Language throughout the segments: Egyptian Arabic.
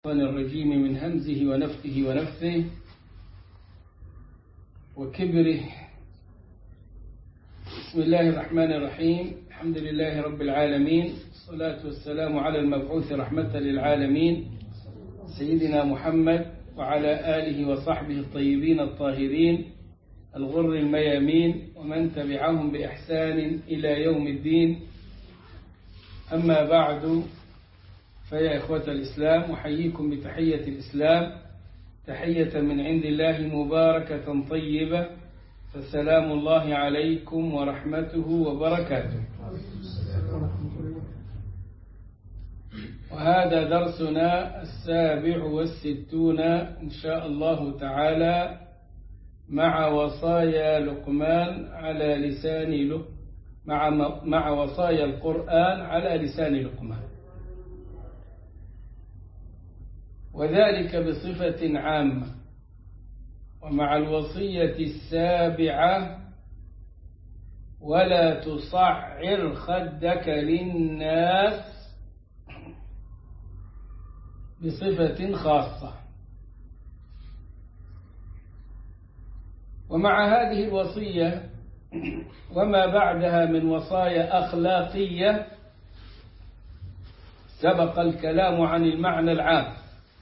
الشيطان الرجيم من همزه ونفخه ونفثه وكبره بسم الله الرحمن الرحيم الحمد لله رب العالمين الصلاة والسلام على المبعوث رحمة للعالمين سيدنا محمد وعلى آله وصحبه الطيبين الطاهرين الغر الميامين ومن تبعهم بإحسان إلى يوم الدين أما بعد فيا إخوة الإسلام أحييكم بتحية الإسلام تحية من عند الله مباركة طيبة فسلام الله عليكم ورحمته وبركاته وهذا درسنا السابع والستون إن شاء الله تعالى مع وصايا لقمان على لسان مع مع وصايا القرآن على لسان لقمان وذلك بصفة عامة ومع الوصية السابعة ولا تصعر خدك للناس بصفة خاصة ومع هذه الوصية وما بعدها من وصايا أخلاقية سبق الكلام عن المعنى العام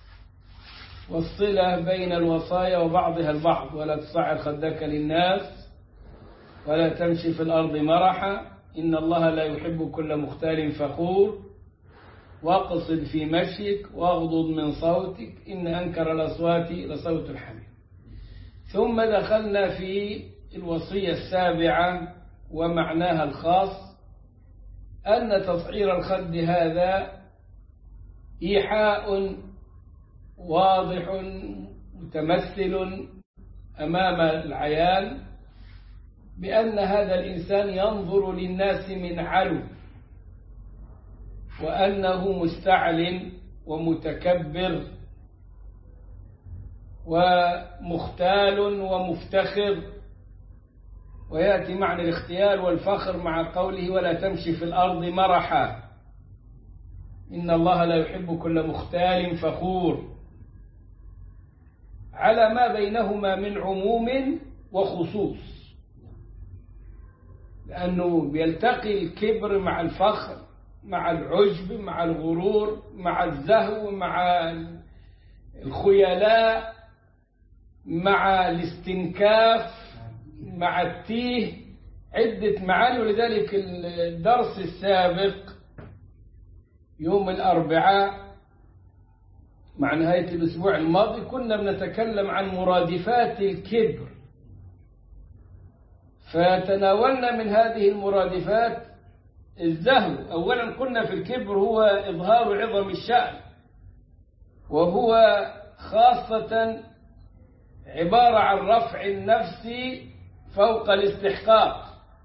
والصلة بين الوصايا وبعضها البعض ولا تصعر خدك للناس ولا تمشي في الأرض مرحا إن الله لا يحب كل مختال فخور واقصد في مشيك واغضض من صوتك إن أنكر الأصوات لصوت الحمير ثم دخلنا في الوصية السابعة ومعناها الخاص أن تصعير الخد هذا إيحاء واضح متمثل أمام العيان بأن هذا الإنسان ينظر للناس من علو وأنه مستعل ومتكبر ومختال ومفتخر ويأتي معنى الاختيال والفخر مع قوله ولا تمشي في الأرض مرحا إن الله لا يحب كل مختال فخور على ما بينهما من عموم وخصوص لأنه بيلتقي الكبر مع الفخر مع العجب مع الغرور مع الزهو مع الخيلاء مع الاستنكاف مع التيه عدة معاني ولذلك الدرس السابق يوم الأربعاء مع نهاية الأسبوع الماضي كنا بنتكلم عن مرادفات الكبر فتناولنا من هذه المرادفات الزهو أولا قلنا في الكبر هو إظهار عظم الشأن وهو خاصة عبارة عن رفع النفس فوق الاستحقاق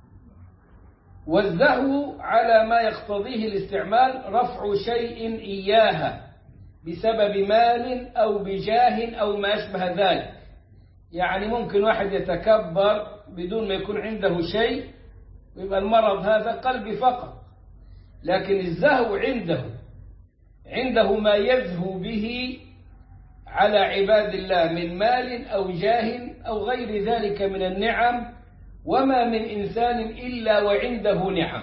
والزهو على ما يقتضيه الاستعمال رفع شيء إياها بسبب مال أو بجاه أو ما أشبه ذلك يعني ممكن واحد يتكبر بدون ما يكون عنده شيء ويبقى المرض هذا قلبي فقط لكن الزهو عنده عنده ما يزهو به على عباد الله من مال أو جاه أو غير ذلك من النعم وما من إنسان إلا وعنده نعم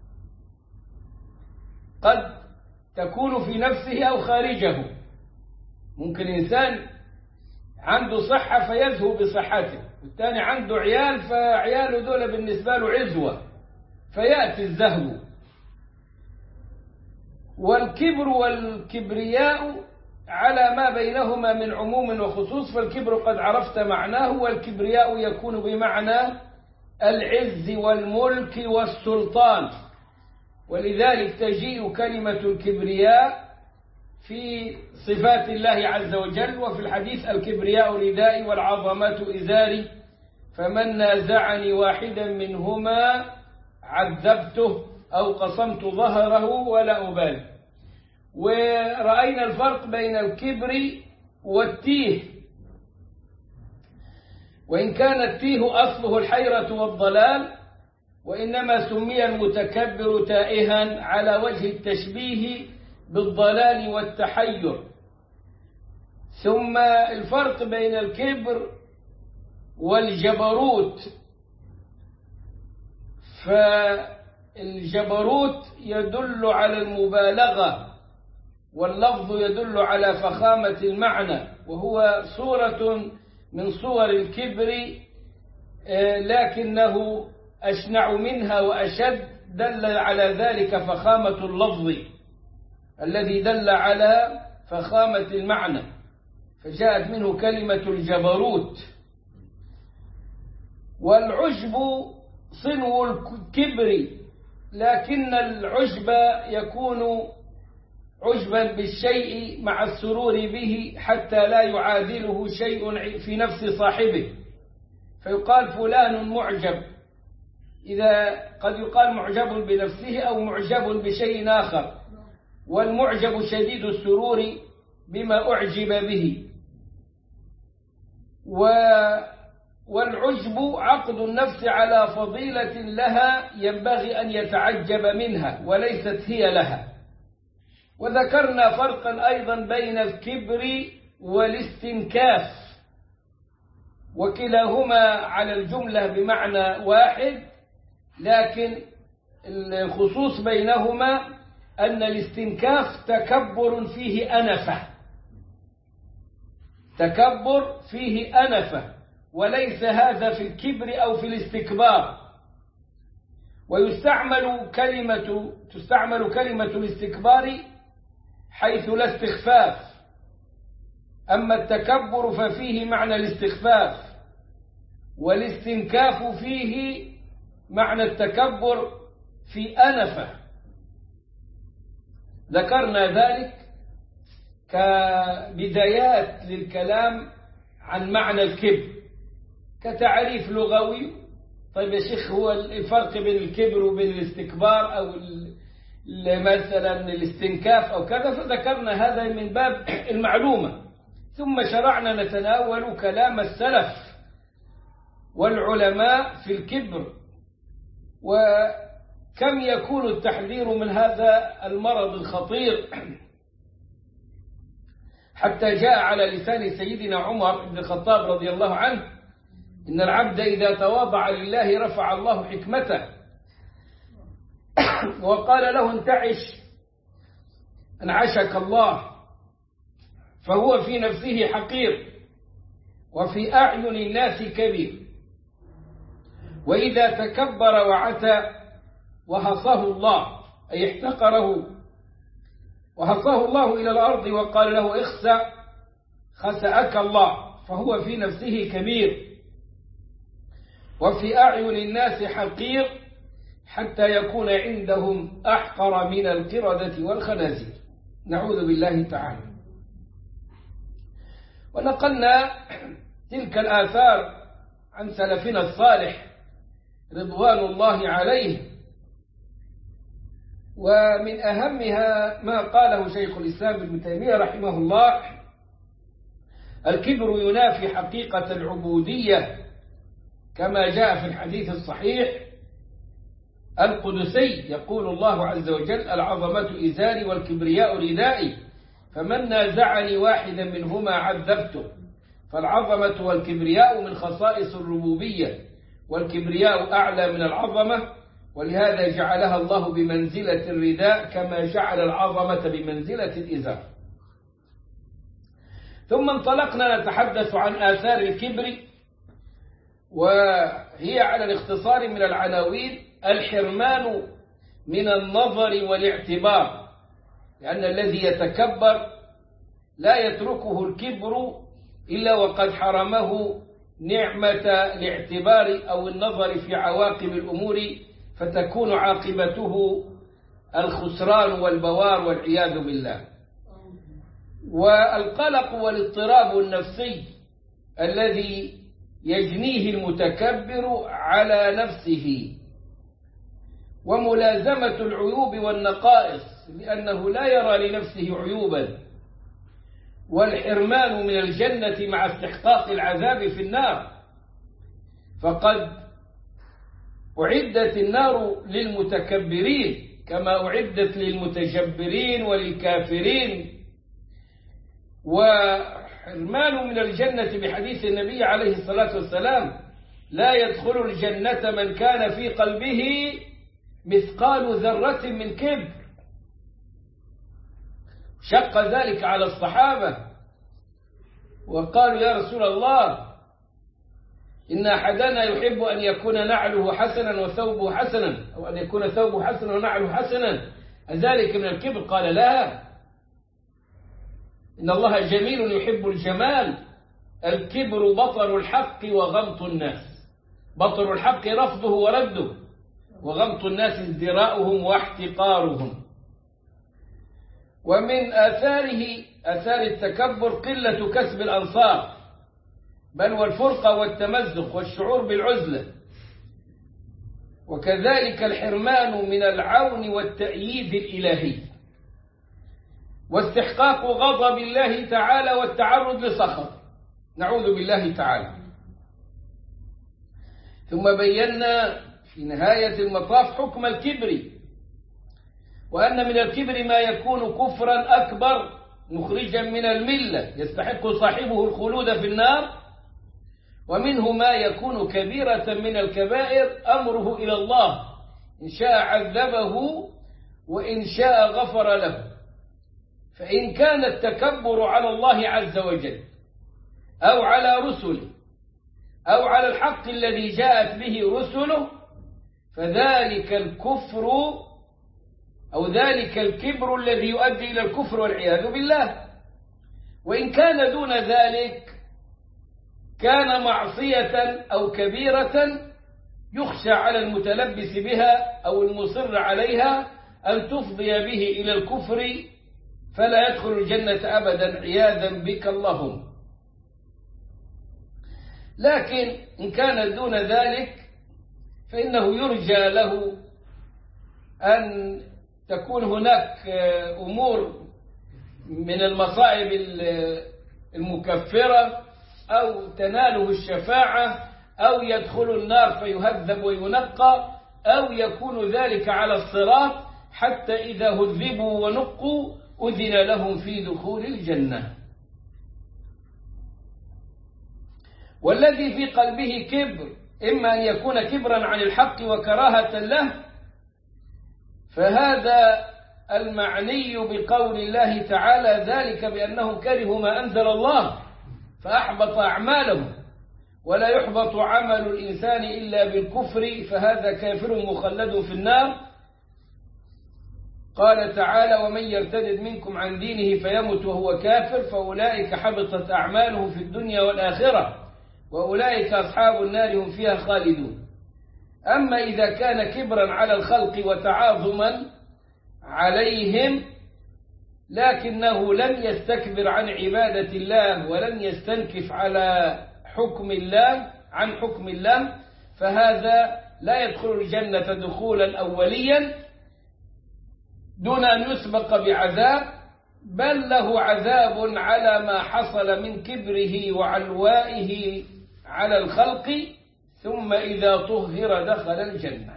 قد تكون في نفسه أو خارجه ممكن إنسان عنده صحة فيزهو بصحته والثاني عنده عيال فعياله دول بالنسبة له عزوة فيأتي الزهو والكبر والكبرياء على ما بينهما من عموم وخصوص فالكبر قد عرفت معناه والكبرياء يكون بمعنى العز والملك والسلطان ولذلك تجيء كلمة الكبرياء في صفات الله عز وجل وفي الحديث الكبرياء ردائي والعظمة إزاري فمن نازعني واحدا منهما عذبته أو قصمت ظهره ولا أبالي ورأينا الفرق بين الكبر والتيه وإن كان التيه أصله الحيرة والضلال وإنما سمي المتكبر تائها على وجه التشبيه بالضلال والتحير ثم الفرق بين الكبر والجبروت فالجبروت يدل على المبالغة واللفظ يدل على فخامة المعنى وهو صورة من صور الكبر لكنه أشنع منها وأشد دل على ذلك فخامة اللفظ الذي دل على فخامة المعنى فجاءت منه كلمة الجبروت والعجب صنو الكبر لكن العجب يكون عجبا بالشيء مع السرور به حتى لا يعادله شيء في نفس صاحبه فيقال فلان معجب إذا قد يقال معجب بنفسه أو معجب بشيء آخر والمعجب شديد السرور بما أعجب به و والعجب عقد النفس على فضيلة لها ينبغي أن يتعجب منها وليست هي لها وذكرنا فرقا أيضا بين الكبر والاستنكاف وكلاهما على الجملة بمعنى واحد لكن الخصوص بينهما أن الاستنكاف تكبر فيه أنفة تكبر فيه أنفة وليس هذا في الكبر أو في الاستكبار ويستعمل كلمة تستعمل كلمة الاستكبار حيث لا استخفاف أما التكبر ففيه معنى الاستخفاف والاستنكاف فيه معنى التكبر في أنفة ذكرنا ذلك كبدايات للكلام عن معنى الكبر كتعريف لغوي طيب يا شيخ هو الفرق بين الكبر وبين الاستكبار أو مثلا الاستنكاف أو كذا فذكرنا هذا من باب المعلومة ثم شرعنا نتناول كلام السلف والعلماء في الكبر وكم يكون التحذير من هذا المرض الخطير حتى جاء على لسان سيدنا عمر بن الخطاب رضي الله عنه إن العبد إذا تواضع لله رفع الله حكمته وقال له انتعش انعشك الله فهو في نفسه حقير وفي أعين الناس كبير وإذا تكبر وعتى وهصه الله أي احتقره وهصه الله إلى الأرض وقال له اخسأ خسأك الله فهو في نفسه كبير وفي أعين الناس حقير حتى يكون عندهم أحقر من القردة والخنازير نعوذ بالله تعالى ونقلنا تلك الآثار عن سلفنا الصالح رضوان الله عليه ومن أهمها ما قاله شيخ الإسلام ابن تيمية رحمه الله الكبر ينافي حقيقة العبودية كما جاء في الحديث الصحيح القدسي يقول الله عز وجل العظمة إزاري والكبرياء ردائي فمن نازعني واحدا منهما عذبته فالعظمة والكبرياء من خصائص الربوبية والكبرياء أعلى من العظمة ولهذا جعلها الله بمنزلة الرداء كما جعل العظمة بمنزلة الإزار ثم انطلقنا نتحدث عن آثار الكبر وهي على الاختصار من العناوين الحرمان من النظر والاعتبار لأن الذي يتكبر لا يتركه الكبر إلا وقد حرمه نعمة الاعتبار أو النظر في عواقب الأمور فتكون عاقبته الخسران والبوار والعياذ بالله والقلق والاضطراب النفسي الذي يجنيه المتكبر على نفسه وملازمة العيوب والنقائص لأنه لا يرى لنفسه عيوبا والحرمان من الجنة مع استحقاق العذاب في النار فقد أعدت النار للمتكبرين كما أعدت للمتجبرين وللكافرين حرمان من الجنة بحديث النبي عليه الصلاة والسلام لا يدخل الجنة من كان في قلبه مثقال ذرة من كبر شق ذلك على الصحابة وقالوا يا رسول الله إن أحدنا يحب أن يكون نعله حسنا وثوبه حسنا أو أن يكون ثوبه حسنا ونعله حسنا ذلك من الكبر قال لا إن الله جميل يحب الجمال الكبر بطر الحق وغمط الناس بطر الحق رفضه ورده وغمط الناس ازدراؤهم واحتقارهم ومن آثاره آثار التكبر قلة كسب الأنصار بل والفرقة والتمزق والشعور بالعزلة وكذلك الحرمان من العون والتأييد الإلهي واستحقاق غضب الله تعالى والتعرض لسخط نعوذ بالله تعالى ثم بينا في نهاية المطاف حكم الكبر وأن من الكبر ما يكون كفرا أكبر مخرجا من الملة يستحق صاحبه الخلود في النار ومنه ما يكون كبيرة من الكبائر أمره إلى الله إن شاء عذبه وإن شاء غفر له فإن كان التكبر على الله عز وجل أو على رسله أو على الحق الذي جاءت به رسله فذلك الكفر أو ذلك الكبر الذي يؤدي إلى الكفر والعياذ بالله وإن كان دون ذلك كان معصية أو كبيرة يخشى على المتلبس بها أو المصر عليها أن تفضي به إلى الكفر فلا يدخل الجنة أبدا عياذا بك اللهم لكن إن كان دون ذلك فإنه يرجى له أن تكون هناك أمور من المصائب المكفرة أو تناله الشفاعة أو يدخل النار فيهذب وينقى أو يكون ذلك على الصراط حتى إذا هذبوا ونقوا أذن لهم في دخول الجنة والذي في قلبه كبر إما أن يكون كبرا عن الحق وكراهة له فهذا المعني بقول الله تعالى ذلك بأنه كره ما أنزل الله فأحبط أعماله ولا يحبط عمل الإنسان إلا بالكفر فهذا كافر مخلد في النار قال تعالى ومن يرتد منكم عن دينه فيمت وهو كافر فأولئك حبطت أعماله في الدنيا والآخرة وأولئك أصحاب النار هم فيها خالدون أما إذا كان كبرا على الخلق وتعاظما عليهم لكنه لم يستكبر عن عبادة الله ولم يستنكف على حكم الله عن حكم الله فهذا لا يدخل الجنة دخولا أوليا دون أن يسبق بعذاب بل له عذاب على ما حصل من كبره وعلوائه على الخلق ثم إذا طهر دخل الجنة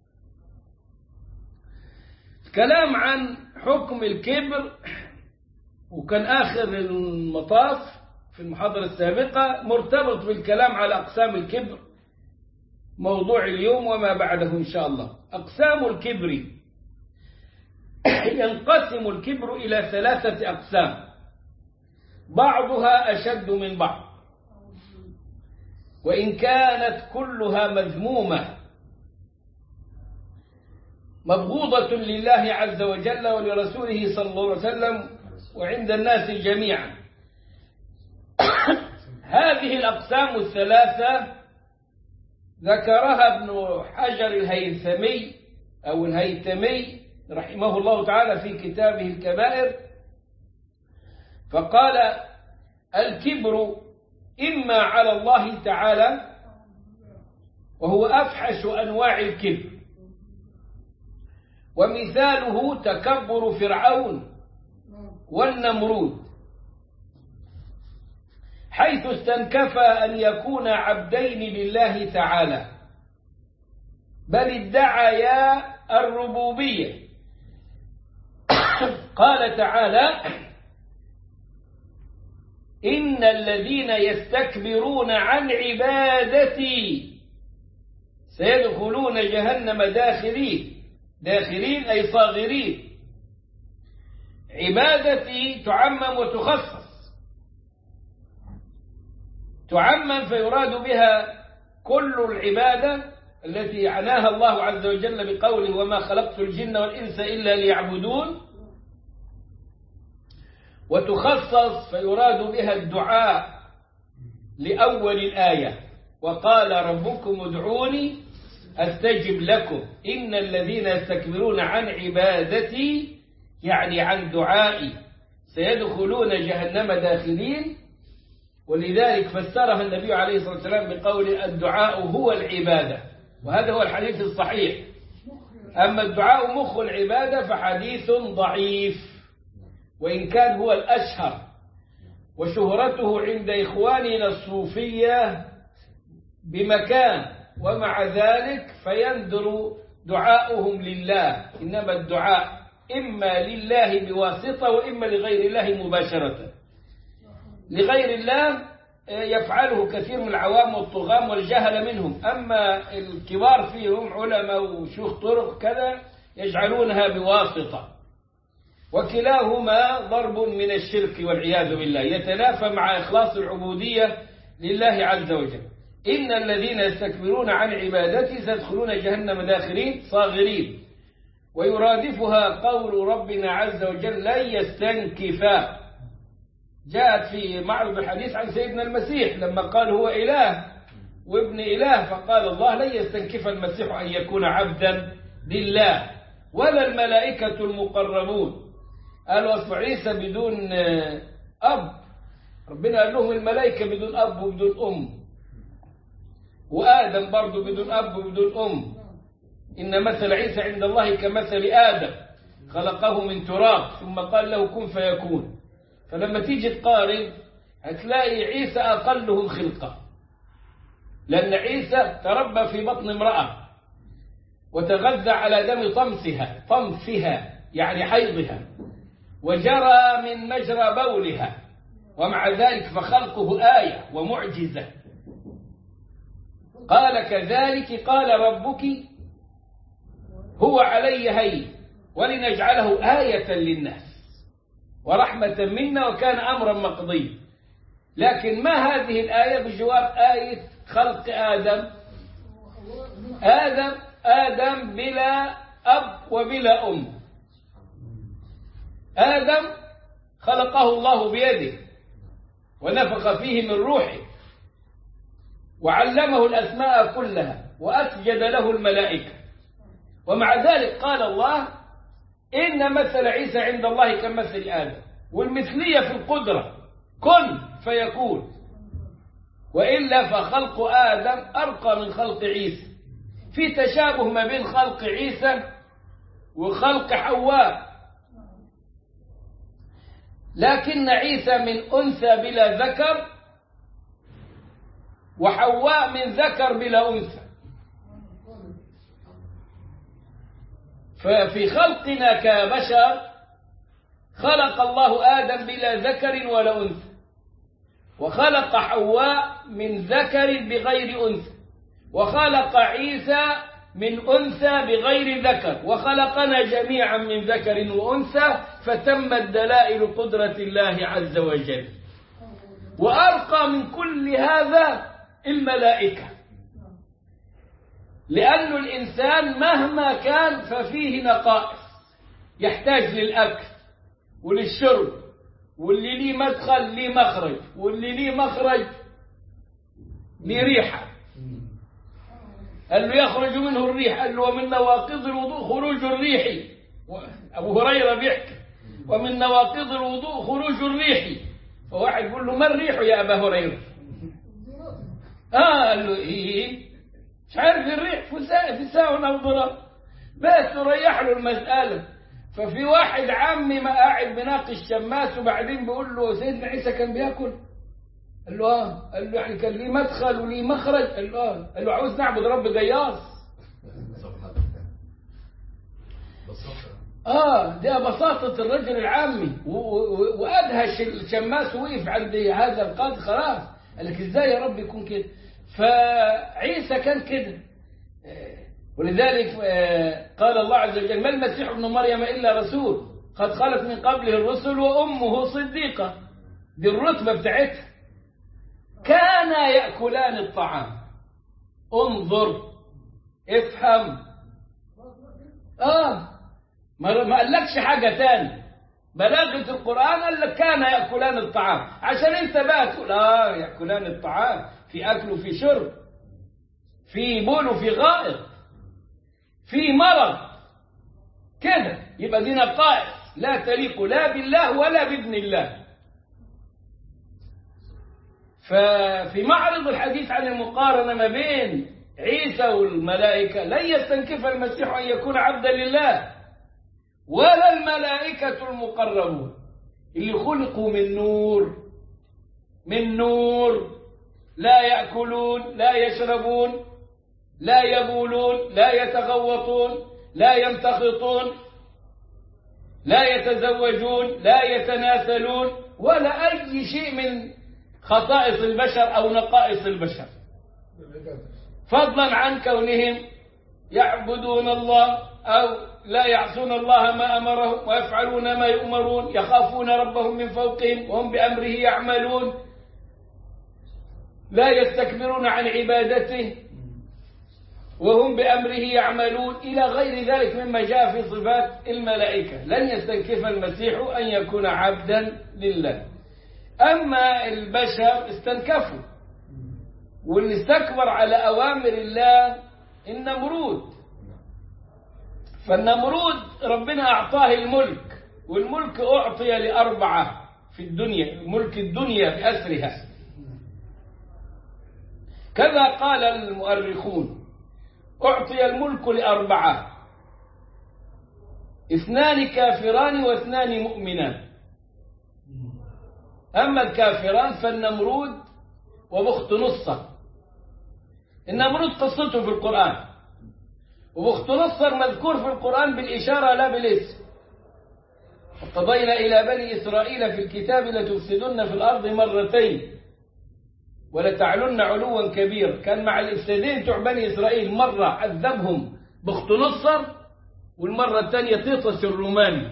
كلام عن حكم الكبر وكان آخر المطاف في المحاضرة السابقة مرتبط بالكلام على أقسام الكبر موضوع اليوم وما بعده إن شاء الله أقسام الكبر ينقسم الكبر إلى ثلاثة أقسام بعضها أشد من بعض وإن كانت كلها مذمومة مبغوضة لله عز وجل ولرسوله صلى الله عليه وسلم وعند الناس جميعا هذه الأقسام الثلاثة ذكرها ابن حجر الهيثمي أو الهيثمي رحمه الله تعالى في كتابه الكبائر فقال الكبر إما على الله تعالى وهو أفحش أنواع الكبر ومثاله تكبر فرعون والنمرود حيث استنكف أن يكون عبدين لله تعالى بل ادعيا الربوبية قال تعالى إن الذين يستكبرون عن عبادتي سيدخلون جهنم داخلين داخلين أي صاغرين عبادتي تعمم وتخصص تعمم فيراد بها كل العبادة التي عناها الله عز وجل بقوله وما خلقت الجن والإنس إلا ليعبدون وتخصص فيراد بها الدعاء لأول الآية وقال ربكم ادعوني أستجب لكم إن الذين يستكبرون عن عبادتي يعني عن دعائي سيدخلون جهنم داخلين ولذلك فسرها النبي عليه الصلاة والسلام بقول الدعاء هو العبادة وهذا هو الحديث الصحيح أما الدعاء مخ العبادة فحديث ضعيف وإن كان هو الأشهر وشهرته عند إخواننا الصوفية بمكان ومع ذلك فيندر دعاؤهم لله إنما الدعاء إما لله بواسطة وإما لغير الله مباشرة لغير الله يفعله كثير من العوام والطغام والجهل منهم أما الكبار فيهم علماء وشيوخ طرق كذا يجعلونها بواسطة وكلاهما ضرب من الشرك والعياذ بالله يتنافى مع إخلاص العبودية لله عز وجل إن الذين يستكبرون عن عبادتي سيدخلون جهنم داخرين صاغرين ويرادفها قول ربنا عز وجل لن يستنكفا جاءت في معرض الحديث عن سيدنا المسيح لما قال هو إله وابن إله فقال الله لن يستنكف المسيح أن يكون عبدا لله ولا الملائكة المقربون قالوا أصبح عيسى بدون أب ربنا قال لهم الملائكة بدون أب وبدون أم وآدم برضه بدون أب وبدون أم إن مثل عيسى عند الله كمثل آدم خلقه من تراب ثم قال له كن فيكون فلما تيجي تقارن هتلاقي عيسى أقلهم خلقة لأن عيسى تربى في بطن امرأة وتغذى على دم طمسها طمسها يعني حيضها وجرى من مجرى بولها ومع ذلك فخلقه آية ومعجزة قال كذلك قال ربك هو علي هين ولنجعله آية للناس ورحمة منا وكان أمرا مقضيا لكن ما هذه الآية بجواب آية خلق آدم آدم آدم بلا أب وبلا أم آدم خلقه الله بيده ونفخ فيه من روحه وعلمه الأسماء كلها وأسجد له الملائكة ومع ذلك قال الله إن مثل عيسى عند الله كمثل آدم والمثلية في القدرة كن فيكون وإلا فخلق آدم أرقى من خلق عيسى في تشابه ما بين خلق عيسى وخلق حواء لكن عيسى من أنثى بلا ذكر وحواء من ذكر بلا أنثى ففي خلقنا كبشر خلق الله آدم بلا ذكر ولا أنثى وخلق حواء من ذكر بغير أنثى وخلق عيسى من أنثى بغير ذكر وخلقنا جميعا من ذكر وأنثى فتمت دلائل قدرة الله عز وجل وأرقى من كل هذا الملائكة لأن الإنسان مهما كان ففيه نقائص يحتاج للأكل وللشرب واللي ليه مدخل ليه مخرج واللي ليه مخرج ليه ريحة قال له يخرج منه الريح قال له ومن نواقض الوضوء خروج الريح أبو هريرة بيحكي ومن نواقض الوضوء خروج الريح فواحد يقول له ما الريح يا أبا هريرة آه قال له إيه مش عارف الريح في ساعة أو ضرب بس ريح له المسألة ففي واحد عمي ما قاعد بناقش شماس وبعدين بيقول له سيدنا عيسى كان بياكل قال له اه قال له يعني كان ليه مدخل وليه مخرج قال له اه قال له عاوز نعبد رب جياص اه ده بساطة الرجل العامي و- و- وادهش الشماس وقف عند هذا القاضي خلاص قال لك ازاي يا رب يكون كده فعيسى كان كده آه، ولذلك آه، قال الله عز وجل ما المسيح ابن مريم الا رسول قد خلت من قبله الرسل وامه صديقه دي الرتبه بتاعتها كانا ياكلان الطعام انظر افهم اه ما ما قالكش حاجة تاني بلاغة القرآن قال لك كان يأكلان الطعام عشان انت بقى تقول اه يأكلان الطعام في أكل وفي شرب في بول وفي غائط في مرض كده يبقى دي نقائص لا تليق لا بالله ولا بابن الله ففي معرض الحديث عن المقارنة ما بين عيسى والملائكة لن يستنكف المسيح أن يكون عبدا لله ولا الملائكة المقربون اللي خلقوا من نور من نور لا يأكلون لا يشربون لا يبولون لا يتغوطون لا يمتخطون لا يتزوجون لا يتناسلون ولا أي شيء من خصائص البشر أو نقائص البشر فضلا عن كونهم يعبدون الله أو لا يعصون الله ما أمرهم ويفعلون ما يؤمرون يخافون ربهم من فوقهم وهم بأمره يعملون لا يستكبرون عن عبادته وهم بأمره يعملون إلى غير ذلك مما جاء في صفات الملائكة لن يستنكف المسيح أن يكون عبدا لله أما البشر استنكفوا واللي استكبر على أوامر الله النمرود فالنمرود ربنا أعطاه الملك والملك أعطي لأربعة في الدنيا ملك الدنيا بأسرها كذا قال المؤرخون أعطي الملك لأربعة اثنان كافران واثنان مؤمنان أما الكافران فالنمرود وبخت نصر النمرود قصته في القرآن وبخت نصر مذكور في القرآن بالإشارة لا بالاسم وقضينا إلى بني إسرائيل في الكتاب لتفسدن في الأرض مرتين ولتعلن علوا كبيرا كان مع الإفسادين بتوع بني إسرائيل مرة عذبهم بخت نصر والمرة الثانية تيطس الروماني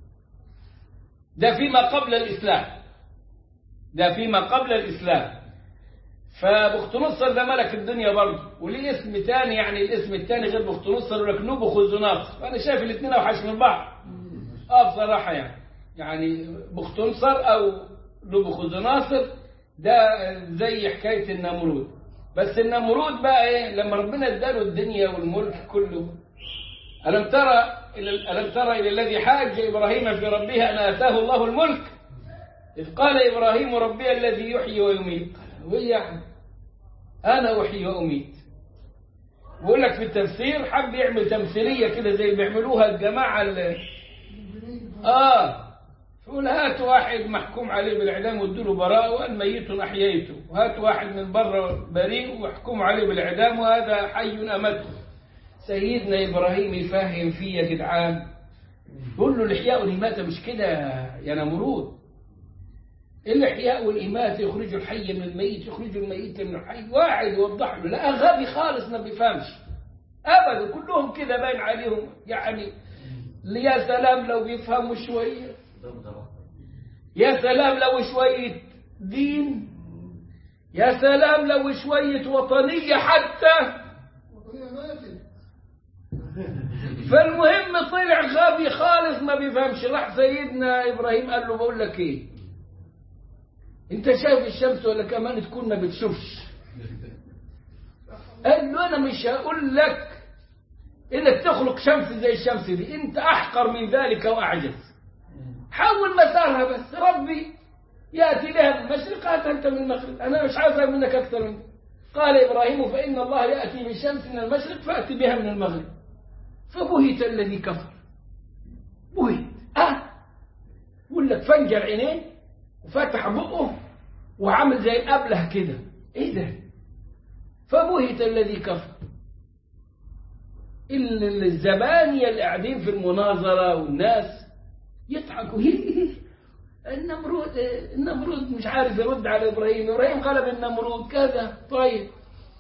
ده فيما قبل الإسلام ده فيما قبل الإسلام فبخت نصر ده ملك الدنيا برضه وليه اسم تاني يعني الاسم التاني غير بخت نصر يقول لك نوبخذ ناصر فأنا شايف الاثنين أوحش من بعض اه بصراحة يعني يعني بخت نصر أو نوبخذ ناصر ده زي حكاية النمرود بس النمرود بقى ايه لما ربنا اداله الدنيا والملك كله ألم ترى ألم ترى إلى الذي حاج إبراهيم في ربه أن آتاه الله الملك إذ قال إبراهيم ربي الذي يحيي ويميت قال وإيه يعني أنا أحيي وأميت بقول لك في التفسير حب يعمل تمثيلية كده زي اللي بيعملوها الجماعة اللي آه يقول هات واحد محكوم عليه بالإعدام وادوا له براءة وأن ميت أحييته وهات واحد من بره بريء ومحكوم عليه بالإعدام وهذا حي أمته سيدنا إبراهيم يفهم فيه يا جدعان يقول له الإحياء والإماتة مش كده يا نمرود الإحياء والإماتة يخرجوا الحي من الميت يخرجوا الميت من الحي واحد يوضح له لا غبي خالص ما بيفهمش أبدا كلهم كده باين عليهم يعني يا سلام لو بيفهموا شوية يا سلام لو شوية دين يا سلام لو شوية وطنية حتى فالمهم طلع غبي خالص ما بيفهمش راح سيدنا إبراهيم قال له بقول لك إيه انت شايف الشمس ولا كمان تكون ما بتشوفش قال له انا مش هقول لك انك تخلق شمس زي الشمس دي انت احقر من ذلك واعجز حول مسارها بس ربي ياتي لها من المشرق هات انت من المغرب انا مش عايز منك اكثر من قال ابراهيم فان الله ياتي بالشمس من المشرق فاتي بها من المغرب فبهت الذي كفر بهت اه يقول لك فنجر عينيه وفتح بقه وعامل زي الأبله كده ايه ده فبهت الذي كفر ال- الزبانية اللي قاعدين في المناظرة والناس يضحكوا النمرود النمرود مش عارف يرد على ابراهيم ابراهيم قلب النمرود كذا طيب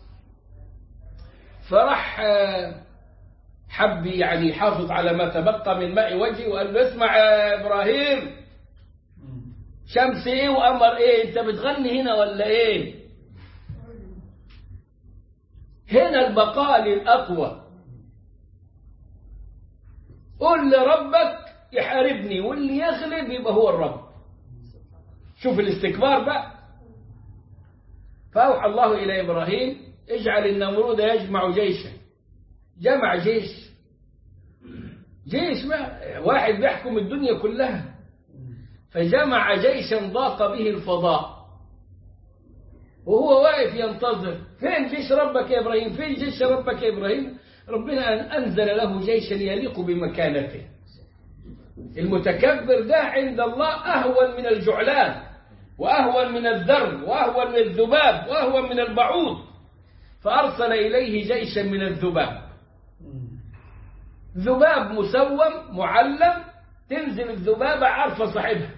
فراح آه، حب يعني يحافظ على ما تبقى من ماء وجهه وقال له اسمع يا ابراهيم شمس ايه وقمر ايه انت بتغني هنا ولا ايه هنا البقاء للاقوى قل لربك يحاربني واللي يغلب يبقى هو الرب شوف الاستكبار بقى فأوحى الله إلى إبراهيم اجعل النمرود يجمع جيشا جمع جيش جيش ما واحد بيحكم الدنيا كلها فجمع جيشا ضاق به الفضاء وهو واقف ينتظر فين جيش ربك يا إبراهيم فين جيش ربك يا إبراهيم ربنا أن أنزل له جيشا يليق بمكانته المتكبر ده عند الله أهون من الجعلان وأهون من الذر وأهون من الذباب وأهون من البعوض فأرسل إليه جيشا من الذباب ذباب مسوم معلم تنزل الذبابة عارفة صاحبها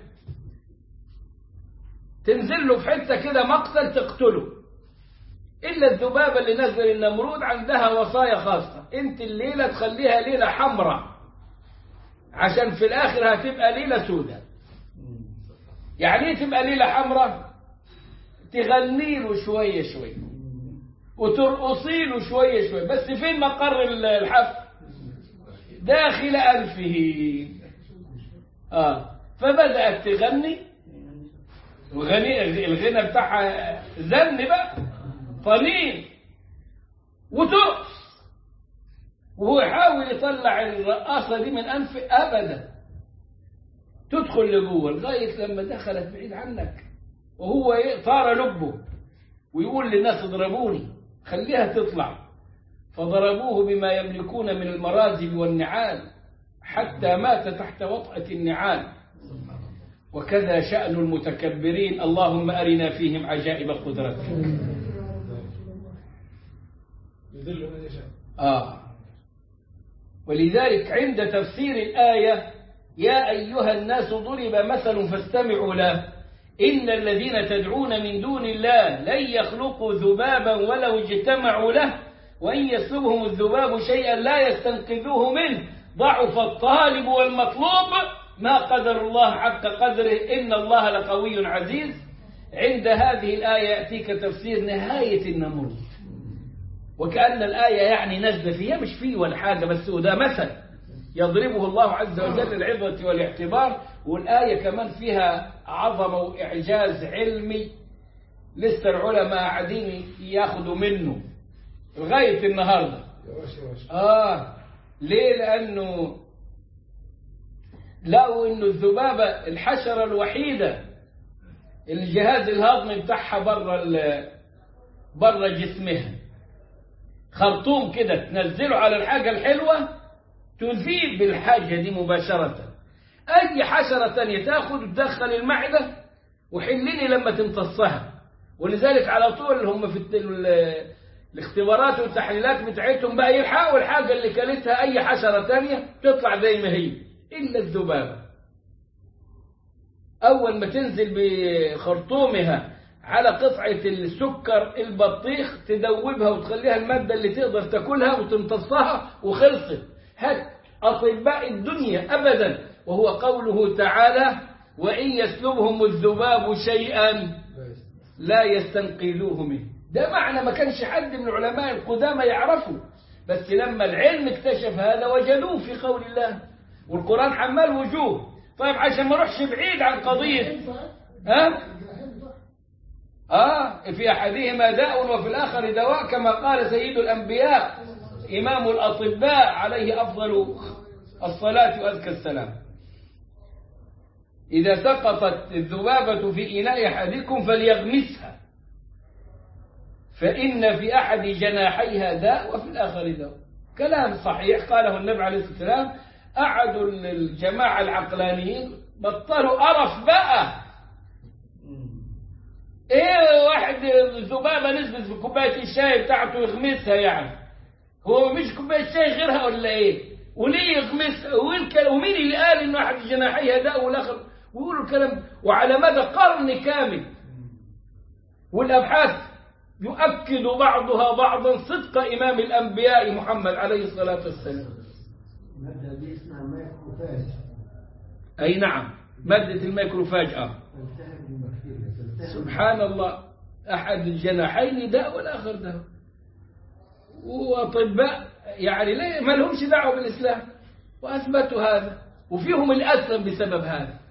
تنزل له في حتة كده مقتل تقتله إلا الذبابة اللي نزل النمرود عندها وصايا خاصة أنت الليلة تخليها ليلة حمراء عشان في الآخر هتبقى ليلة سوداء يعني ايه تبقى ليلة حمراء تغني له شوية شوية وترقصي له شوية شوية بس فين مقر الحفل داخل أنفه آه فبدأت تغني وغني الغنى بتاعها زن بقى طنين وترقص وهو يحاول يطلع الرقاصة دي من أنفه أبدا تدخل لجوه لغاية لما دخلت بعيد عنك وهو ي- طار لبه ويقول للناس اضربوني خليها تطلع فضربوه بما يملكون من المرازب والنعال حتى مات تحت وطأة النعال وكذا شأن المتكبرين اللهم أرنا فيهم عجائب قدرتك يذل من يشاء آه ولذلك عند تفسير الآية يا أيها الناس ضرب مثل فاستمعوا له إن الذين تدعون من دون الله لن يخلقوا ذبابا ولو اجتمعوا له وإن يسلبهم الذباب شيئا لا يستنقذوه منه ضعف الطالب والمطلوب ما قدر الله حق قدره إن الله لقوي عزيز عند هذه الآية يأتيك تفسير نهاية النمرود وكأن الآية يعني نزل فيها مش فيه ولا حاجة بس وده مثل يضربه الله عز وجل العظة والاعتبار والآية كمان فيها عظمة وإعجاز علمي لسه العلماء قاعدين ياخدوا منه لغاية النهاردة يا واش يا واش آه ليه لأنه لقوا إنه الذبابة الحشرة الوحيدة الجهاز الهضمي بتاعها بره ال- بره جسمها خرطوم كده تنزله على الحاجة الحلوة تذيب الحاجة دي مباشرة أي حشرة تانية تاخد وتدخل المعدة وحلني لما تمتصها ولذلك على طول هم في الت- ال- الاختبارات والتحليلات بتاعتهم بقى يلحقوا الحاجة اللي كلتها أي حشرة تانية تطلع زي ما هي إلا الذبابة أول ما تنزل بخرطومها على قطعة السكر البطيخ تدوبها وتخليها المادة اللي تقدر تاكلها وتمتصها وخلصت هات أطباء الدنيا أبدا وهو قوله تعالى وإن يسلبهم الذباب شيئا لا يستطيع. لا يستنقذوه منه ده معنى ما كانش حد من العلماء القدامى يعرفه بس لما العلم اكتشف هذا وجدوه في قول الله والقرآن حمال وجوه طيب عشان ما نروحش بعيد عن قضية ها آه في أحدهما داء وفي الآخر دواء كما قال سيد الأنبياء إمام الأطباء عليه أفضل الصلاة وأزكى السلام إذا سقطت الذبابة في إناء أحدكم فليغمسها فإن في أحد جناحيها داء وفي الآخر داء كلام صحيح قاله النبي عليه الصلاة والسلام أعد الجماعة العقلانيين بطلوا قرف بقى ايه واحد ذبابة نزلت في كوباية الشاي بتاعته يغمسها يعني هو مش كوبايه شاي غيرها ولا ايه وليه يغمس والكلام ومين اللي قال انه احد الجناحين ده والاخر ويقولوا الكلام وعلى مدى قرن كامل والابحاث يؤكد بعضها بعضا صدق امام الانبياء محمد عليه الصلاه والسلام المادة دي اسمها مايكروفاج اي نعم ماده الميكروفاج اه تلتهب بالبكتيريا تلتهب سبحان الله أحد الجناحين داء والآخر داء وأطباء يعني ليه ما لهمش دعوة بالإسلام وأثبتوا هذا وفيهم الأسلم بسبب هذا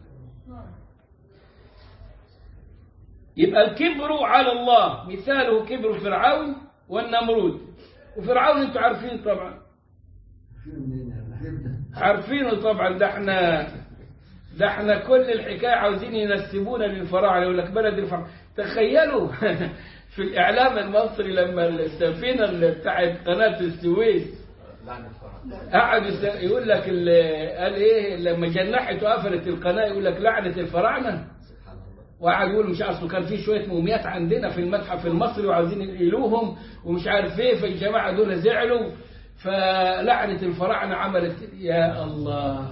يبقى الكبر على الله مثاله كبر فرعون والنمرود وفرعون انتوا عارفين طبعا شو منين هنبدأ عارفينه طبعا ده احنا ده احنا كل الحكايه عاوزين ينسبونا للفراعنه يقول لك بلد الفراعنه تخيلوا في الاعلام المصري لما السفينه اللي بتاعت قناه السويس قعد يس- يقول لك ال- قال ايه لما جنحت وقفلت القناه يقول لك لعنه الفراعنه وقعد يقول مش اصله كان في شويه موميات عندنا في المتحف المصري وعاوزين ينقلوهم ومش عارف ايه فالجماعه دول زعلوا فلعنه الفراعنه عملت يا الله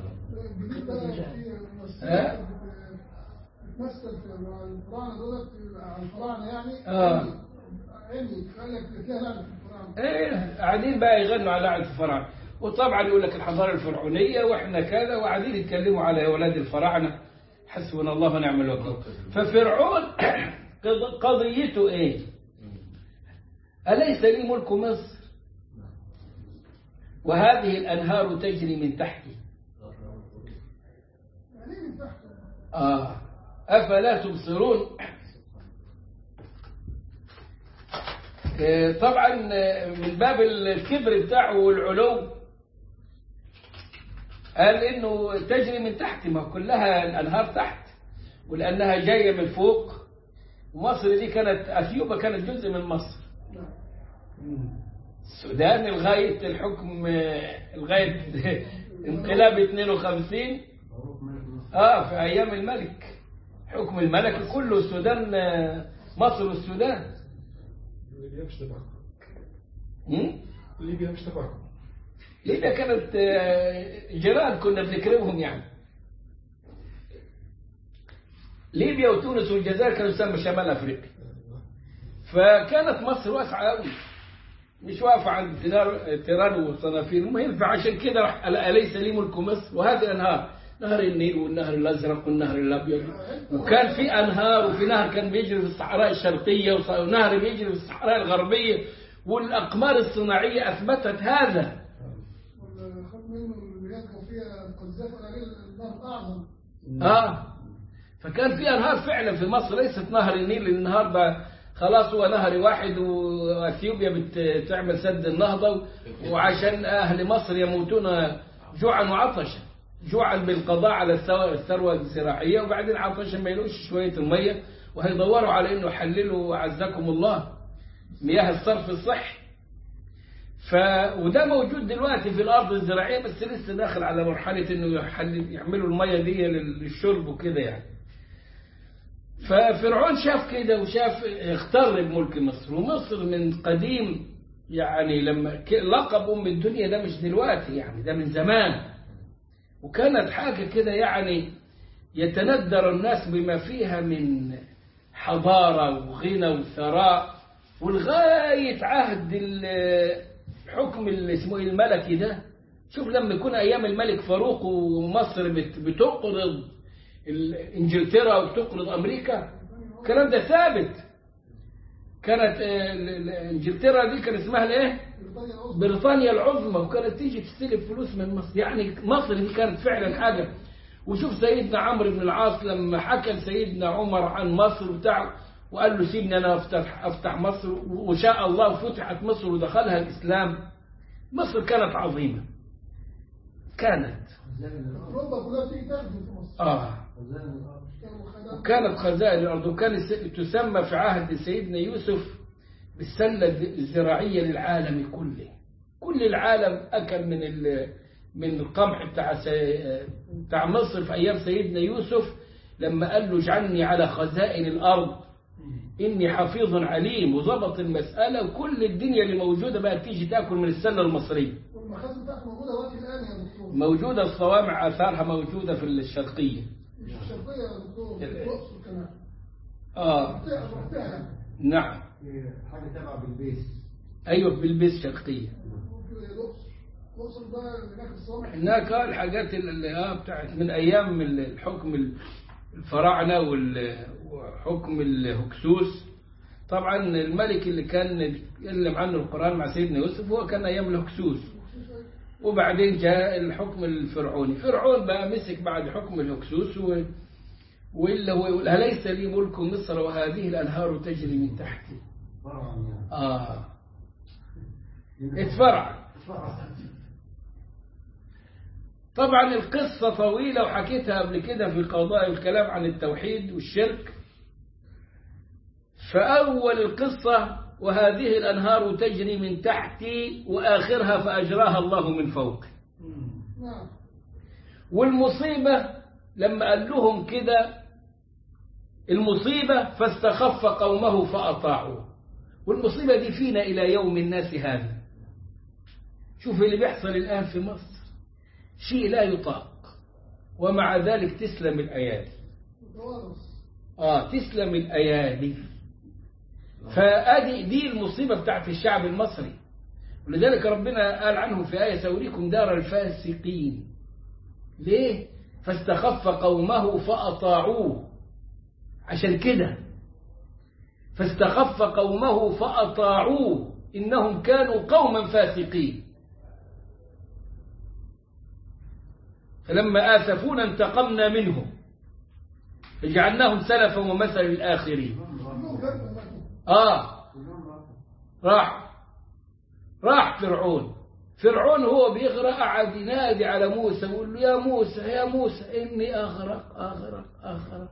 ها؟ بتمثل في الفراعنه دولت على الفراعنه يعني آه. عيني قال لك فيها لعنه في الفراعنه ايه قاعدين بقى يغنوا على لعنه الفراعنه وطبعا يقول لك الحضاره الفرعونيه واحنا كذا وقاعدين يتكلموا على اولاد الفراعنه حسبنا الله ونعم الوكيل ففرعون قض- قضيته ايه؟ اليس لي ملك مصر؟ وهذه الانهار تجري من تحتي يعني من تحت آه أفلا تبصرون آه، طبعا آه، من باب الكبر بتاعه والعلو قال انه تجري من تحت ما كلها الانهار تحت ولانها جايه من فوق ومصر دي كانت اثيوبيا كانت جزء من مصر السودان لغايه الحكم آه، لغايه انقلاب 52 معروف ملك مصر اه في ايام الملك حكم الملك كله السودان آه، مصر والسودان ليبيا مش تبعكم هم؟ ليبيا مش تبعكم ليبيا كانت آه، جيران كنا بنكرمهم يعني ليبيا وتونس والجزائر كانوا يسموا شمال افريقيا فكانت مصر واسعه قوي مش واقفه عند تيران تيران والصنافير المهم فعشان كده راح قال اليس لي ملك مصر وهذه الانهار نهر النيل والنهر الازرق والنهر الابيض وكان في انهار وفي نهر كان بيجري في الصحراء الشرقيه وص- ونهر بيجري في الصحراء الغربيه والاقمار الصناعيه اثبتت هذا والخط منه اللي كان فيها القذافه قليل النهر اعظم اه فكان في انهار فعلا في مصر ليست نهر النيل لان النهار ده خلاص هو نهر واحد واثيوبيا بتعمل سد النهضه وعشان اهل مصر يموتون جوعا وعطشا جوعا بالقضاء على الثو- الثروه الزراعيه وبعدين عطشا ما يلقوش شويه الميه وهيدوروا على انه يحللوا اعزكم الله مياه الصرف الصحي ف وده موجود دلوقتي في الارض الزراعيه بس لسه داخل على مرحله انه يحلل يعملوا الميه دي للشرب وكده يعني ففرعون شاف كده وشاف اغتر بملك مصر ومصر من قديم يعني لما ك- لقب ام الدنيا ده مش دلوقتي يعني ده من زمان وكانت حاجه كده يعني يتندر الناس بما فيها من حضاره وغنى وثراء ولغايه عهد ال- الحكم اللي اسمه إيه الملكي ده شوف لما يكون ايام الملك فاروق ومصر بت- بتقرض ال- انجلترا وبتقرض امريكا الكلام ده ثابت كانت آه، ال- ال- انجلترا دي كان اسمها الايه؟ بريطانيا العظمى بريطانيا العظمى وكانت تيجي تستلف فلوس من مصر يعني مصر دي كانت فعلا حاجه وشوف سيدنا عمرو بن العاص لما حكى سيدنا عمر عن مصر وبتاع وقال له سيبني انا افتح افتح مصر وشاء الله فتحت مصر ودخلها الاسلام مصر كانت عظيمه كانت خزائن الأرض اوروبا كلها تيجي تخدم في مصر اه خزائن الأرض كانوا خدام وكانت خزائن الأرض وكانت س- تسمى في عهد سيدنا يوسف بالسلة الزراعية للعالم كله كل العالم أكل من ال- من القمح بتاع سي- بتاع مصر في أيام سيدنا يوسف لما قال له اجعلني على خزائن الأرض إني حفيظ عليم وظبط المسألة وكل الدنيا اللي موجودة بقى تيجي تاكل من السلة المصرية والمخازن بتاعته موجوده دلوقتي الان يا دكتور موجودة الصوامع آثارها موجودة في الشرقية مش في الشرقيه يا دكتور في الاقصر كمان آه رحتها رحتها نعم في حاجة تبع بالبيس أيوة بالبيس شرقية في الاقصر الاقصر ده اللي هناك الصوامع هناك الحاجات اللي آه بتاعت من أيام الحكم الفراعنة وال- وحكم الهكسوس طبعا الملك اللي كان بيتكلم عنه القرآن مع سيدنا يوسف هو كان أيام الهكسوس وبعدين جاء الحكم الفرعوني فرعون بقى مسك بعد حكم الهكسوس و... وإلا هو يقول أليس لي ملك مصر وهذه الأنهار تجري من تحتي فرعا يعني آه اتفرع فرعا طبعا القصة طويلة وحكيتها قبل كده في قضاء الكلام عن التوحيد والشرك فأول القصة وهذه الأنهار تجري من تحتي وآخرها فأجراها الله من فوقي نعم والمصيبة لما قال لهم كده المصيبة فاستخف قومه فأطاعوه والمصيبة دي فينا إلى يوم الناس هذا شوف اللي بيحصل الآن في مصر شيء لا يطاق ومع ذلك تسلم الأيادي توارث آه تسلم الأيادي فأدي دي المصيبة بتاعت الشعب المصري ولذلك ربنا قال عنه في آية سأريكم دار الفاسقين ليه فاستخف قومه فأطاعوه عشان كده فاستخف قومه فأطاعوه إنهم كانوا قوما فاسقين فلما آسفونا انتقمنا منهم فجعلناهم سلفا ومثلا للآخرين كلهم كانوا ماتوا آه كلهم راحوا راح راح فرعون فرعون هو بيغرق قعد ينادي على موسى ويقول له يا موسى يا موسى إني أغرق أغرق أغرق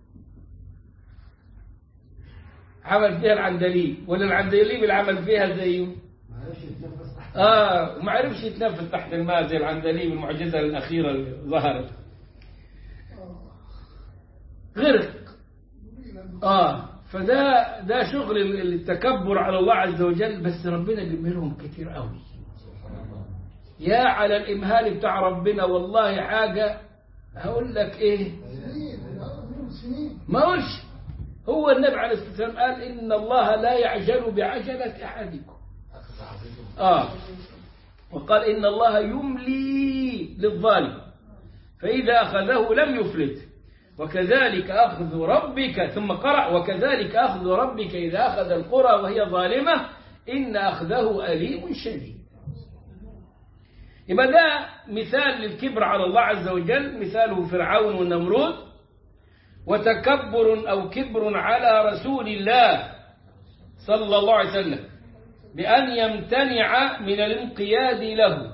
عمل فيها العندليب ولا العندليب اللي عمل فيها زيه معلش يتنفس تحت آه وما عرفش يتنفس تحت الماء زي العندليب المعجزة الأخيرة اللي ظهرت آه. غرق مبينا. آه فده ده شغل ال- التكبر على الله عز وجل بس ربنا بيمهلهم كتير قوي يا على الإمهال بتاع ربنا والله حاجة هقول لك إيه سنين منهم سنين ما قولش هو النبي عليه الصلاة والسلام قال إن الله لا يعجل بعجلة أحدكم آه وقال إن الله يملي للظالم فإذا أخذه لم يفلت وكذلك أخذ ربك ثم قرأ وكذلك أخذ ربك إذا أخذ القرى وهي ظالمة إن أخذه أليم شديد يبقى ده مثال للكبر على الله عز وجل مثاله فرعون والنمرود وتكبر أو كبر على رسول الله صلى الله عليه وسلم بأن يمتنع من الانقياد له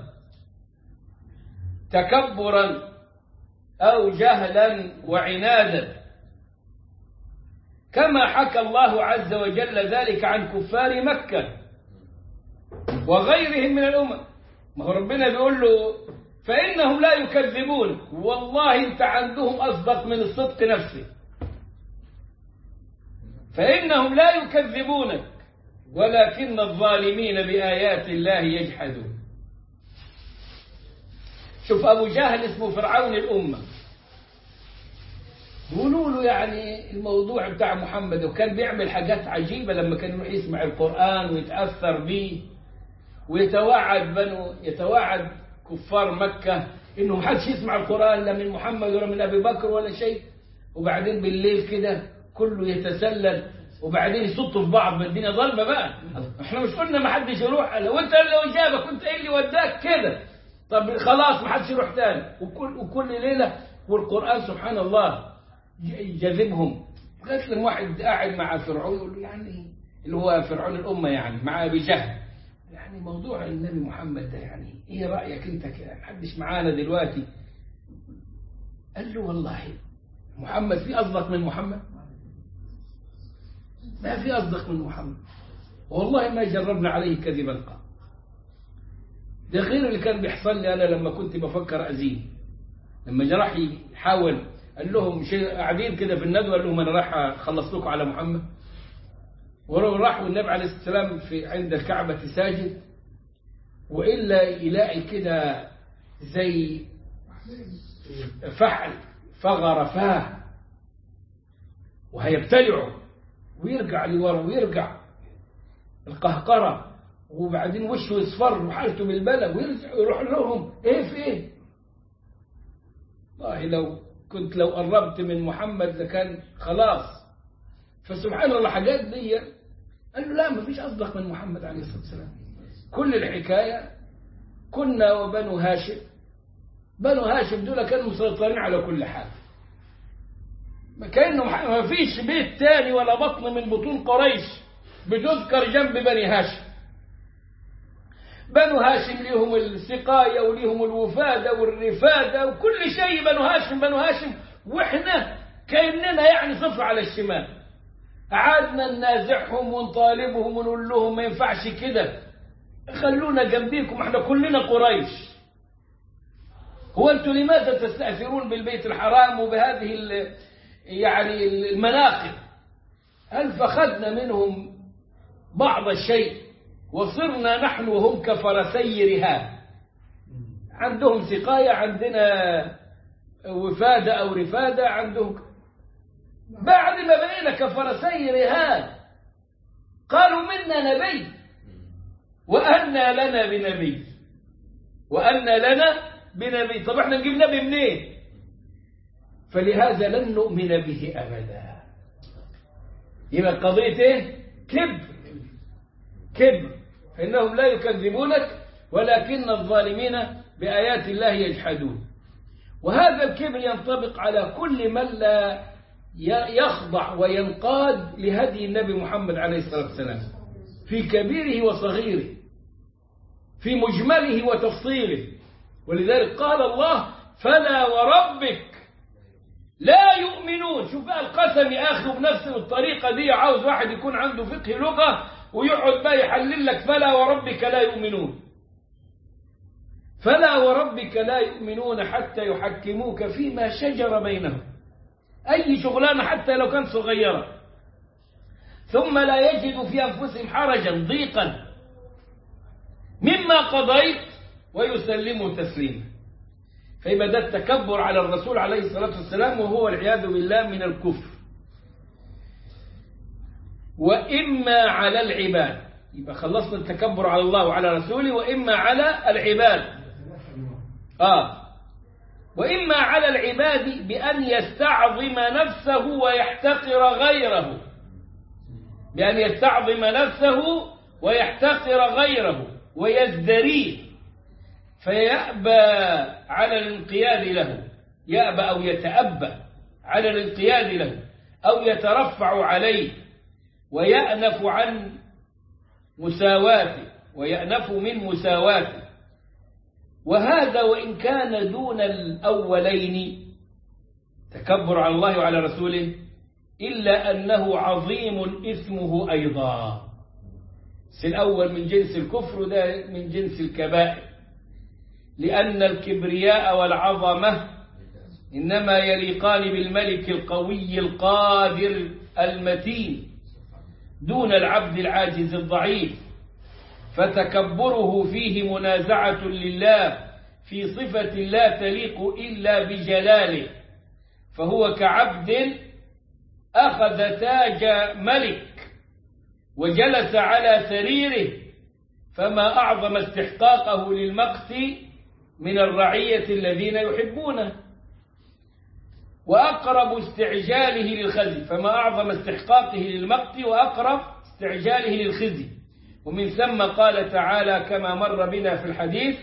تكبرا أو جهلا وعنادا كما حكى الله عز وجل ذلك عن كفار مكة وغيرهم من الأمم ما هو ربنا بيقول له فإنهم لا يكذبون والله أنت عندهم أصدق من الصدق نفسه فإنهم لا يكذبونك ولكن الظالمين بآيات الله يجحدون شوف أبو جهل اسمه فرعون الأمة بيقولوا له يعني الموضوع بتاع محمد وكان بيعمل حاجات عجيبة لما كان يروح يسمع القرآن ويتأثر به ويتوعد بنو يتوعد كفار مكة إنه محدش يسمع القرآن لا من محمد ولا من أبي بكر ولا شيء وبعدين بالليل كده كله يتسلل وبعدين يصطوا في بعض ما الدنيا ظلمة بقى احنا مش قلنا ما حدش يروح لو انت اللي جابك كنت ايه اللي وداك كده طب خلاص ما حدش يروح تاني وكل وكل ليلة والقرآن سبحان الله يجذبهم لغايه لما واحد قاعد مع فرعون يقول له يعني اللي هو فرعون الامه يعني مع ابي جهل يعني موضوع النبي محمد ده يعني ايه رايك انت كده محدش معانا دلوقتي قال له والله محمد في اصدق من محمد ما في اصدق من محمد والله ما جربنا عليه كذبا قط ده غير اللي كان بيحصل لي انا لما كنت بفكر ازين لما جراح يحاول قال لهم شيء قاعدين كده في الندوة قال لهم أنا راح أخلص لكم على محمد وراح والنبي عليه الصلاة والسلام في عند الكعبة ساجد وإلا يلاقي كده زي فحل فغر فاه وهيبتلعه ويرجع لورا ويرجع القهقرة وبعدين وشه يصفر وحالته بالبلد ويرجع يروح لهم ايه في ايه والله لو كنت لو قربت من محمد لكان خلاص فسبحان الله حاجات دي قال له لا ما فيش أصدق من محمد عليه الصلاة والسلام كل الحكاية كنا وبنو هاشم بنو هاشم دول كانوا مسيطرين على كل حال ما كأنه ما فيش بيت تاني ولا بطن من بطون قريش بتذكر جنب بني هاشم بنو هاشم ليهم السقاية وليهم الوفادة والرفادة وكل شيء بنو هاشم بنو هاشم واحنا كأننا يعني صفر على الشمال قعدنا ننازعهم ونطالبهم ونقول لهم ما ينفعش كده خلونا جنبيكم احنا كلنا قريش هو انتم لماذا تستأثرون بالبيت الحرام وبهذه ال يعني المناقب هل فخذنا منهم بعض الشيء وصرنا نحن وهم كفرسي رهاب عندهم سقاية عندنا وفادة أو رفادة عندهم بعد ما بقينا كفرسي رهاب قالوا منا نبي وأنا لنا بنبي وأنا لنا بنبي طب احنا نجيب نبي منين فلهذا لن نؤمن به أبدا يبقى قضية ايه كبر كبر فإنهم لا يكذبونك ولكن الظالمين بآيات الله يجحدون وهذا الكبر ينطبق على كل من لا يخضع وينقاد لهدي النبي محمد عليه الصلاة والسلام في كبيره وصغيره في مجمله وتفصيله ولذلك قال الله فلا وربك لا يؤمنون شوف بقى القسم ياخذه بنفس الطريقة دي عاوز واحد يكون عنده فقه لغة ويقعد بقى يحلل لك فلا وربك لا يؤمنون فلا وربك لا يؤمنون حتى يحكموك فيما شجر بينهم أي شغلانة حتى لو كانت صغيرة ثم لا يجدوا في أنفسهم حرجا ضيقا مما قضيت ويسلموا تسليما فيبقى ده التكبر على الرسول عليه الصلاة والسلام وهو العياذ بالله من الكفر وإما على العباد يبقى خلصنا التكبر على الله وعلى رسوله وإما على العباد آه وإما على العباد بأن يستعظم نفسه ويحتقر غيره بأن يستعظم نفسه ويحتقر غيره ويزدريه فيأبى على الانقياد له يأبى أو يتأبى على الانقياد له أو يترفع عليه ويأنف عن مساواته ويأنف من مساواته وهذا وإن كان دون الأولين تكبر على الله وعلى رسوله إلا أنه عظيم اسمه أيضا الأول من جنس الكفر ده من جنس الكبائر لأن الكبرياء والعظمة إنما يليقان بالملك القوي القادر المتين دون العبد العاجز الضعيف فتكبره فيه منازعة لله في صفة لا تليق إلا بجلاله فهو كعبد أخذ تاج ملك وجلس على سريره فما أعظم استحقاقه للمقت من الرعية الذين يحبونه وأقرب استعجاله للخزي فما أعظم استحقاقه للمقت وأقرب استعجاله للخزي ومن ثم قال تعالى كما مر بنا في الحديث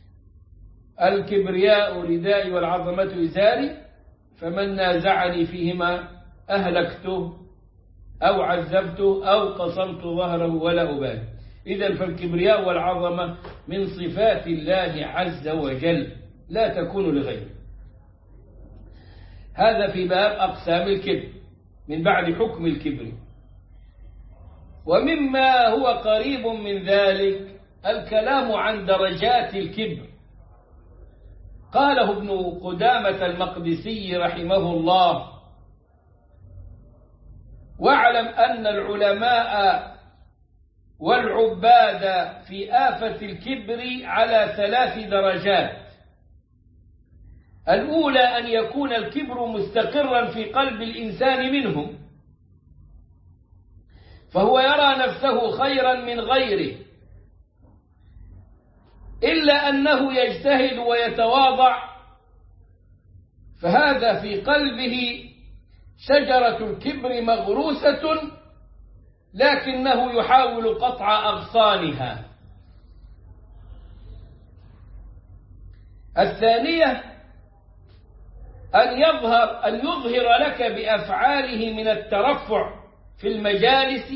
الكبرياء ردائي والعظمة إزاري فمن نازعني فيهما أهلكته أو عذبته أو قصمت ظهره ولا أبالي إذا فالكبرياء والعظمة من صفات الله عز وجل لا تكون لغيره هذا في باب أقسام الكبر من بعد حكم الكبر ومما هو قريب من ذلك الكلام عن درجات الكبر قاله ابن قدامة المقدسي رحمه الله واعلم أن العلماء والعباد في آفة الكبر على ثلاث درجات الأولى أن يكون الكبر مستقرا في قلب الإنسان منهم فهو يرى نفسه خيرا من غيره إلا أنه يجتهد ويتواضع فهذا في قلبه شجرة الكبر مغروسة لكنه يحاول قطع أغصانها الثانية أن يظهر أن يظهر لك بأفعاله من الترفع في المجالس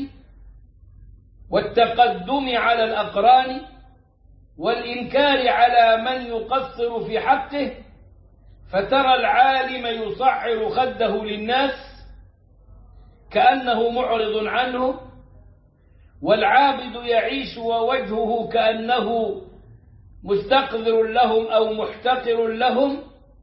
والتقدم على الأقران والإنكار على من يقصر في حقه فترى العالم يصعر خده للناس كأنه معرض عنه والعابد يعيش ووجهه كأنه مستقذر لهم أو محتقر لهم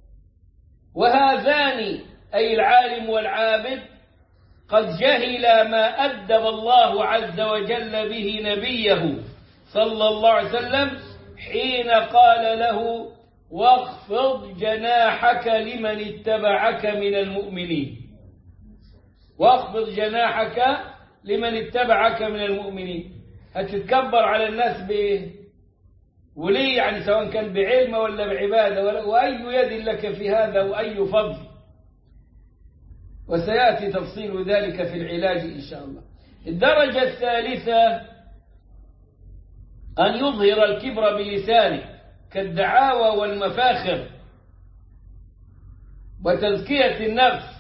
وهذان أي العالم والعابد قد جهل ما أدب الله عز وجل به نبيه صلى الله عليه وسلم حين قال له واخفض جناحك لمن اتبعك من المؤمنين واخفض جناحك لمن اتبعك من المؤمنين هتتكبر على الناس بايه وليه يعني سواء كان بعلم ولا بعبادة ولا وأي يد لك في هذا وأي فضل وسيأتي تفصيل ذلك في العلاج إن شاء الله الدرجة الثالثة أن يظهر الكبر بلسانه كالدعاوى والمفاخر وتزكية النفس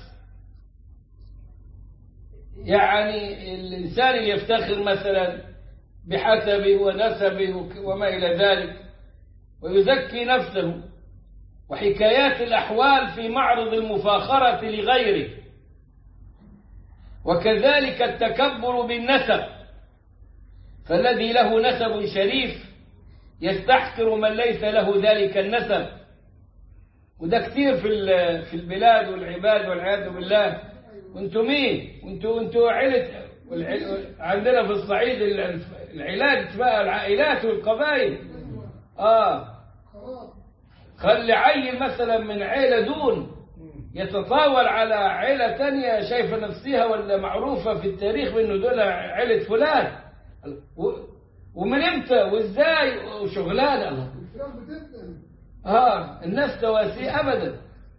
يعني الإنسان اللي يفتخر مثلا بحسبه ونسبه وما إلى ذلك ويزكي نفسه وحكايات الأحوال في معرض المفاخرة لغيره وكذلك التكبر بالنسب فالذي له نسب شريف يستحقر من ليس له ذلك النسب وده كتير في في البلاد والعباد والعياذ بالله وانتم مين وانتوا انتوا عيله عندنا في الصعيد العلاج بقى العائلات والقبائل اه خلي عيل مثلا من عيله دون يتطاول على عيله تانية شايفه نفسها ولا معروفه في التاريخ بانه دول عيله فلان ومن امتى وازاي وشغلانه اه الناس تواسي ابدا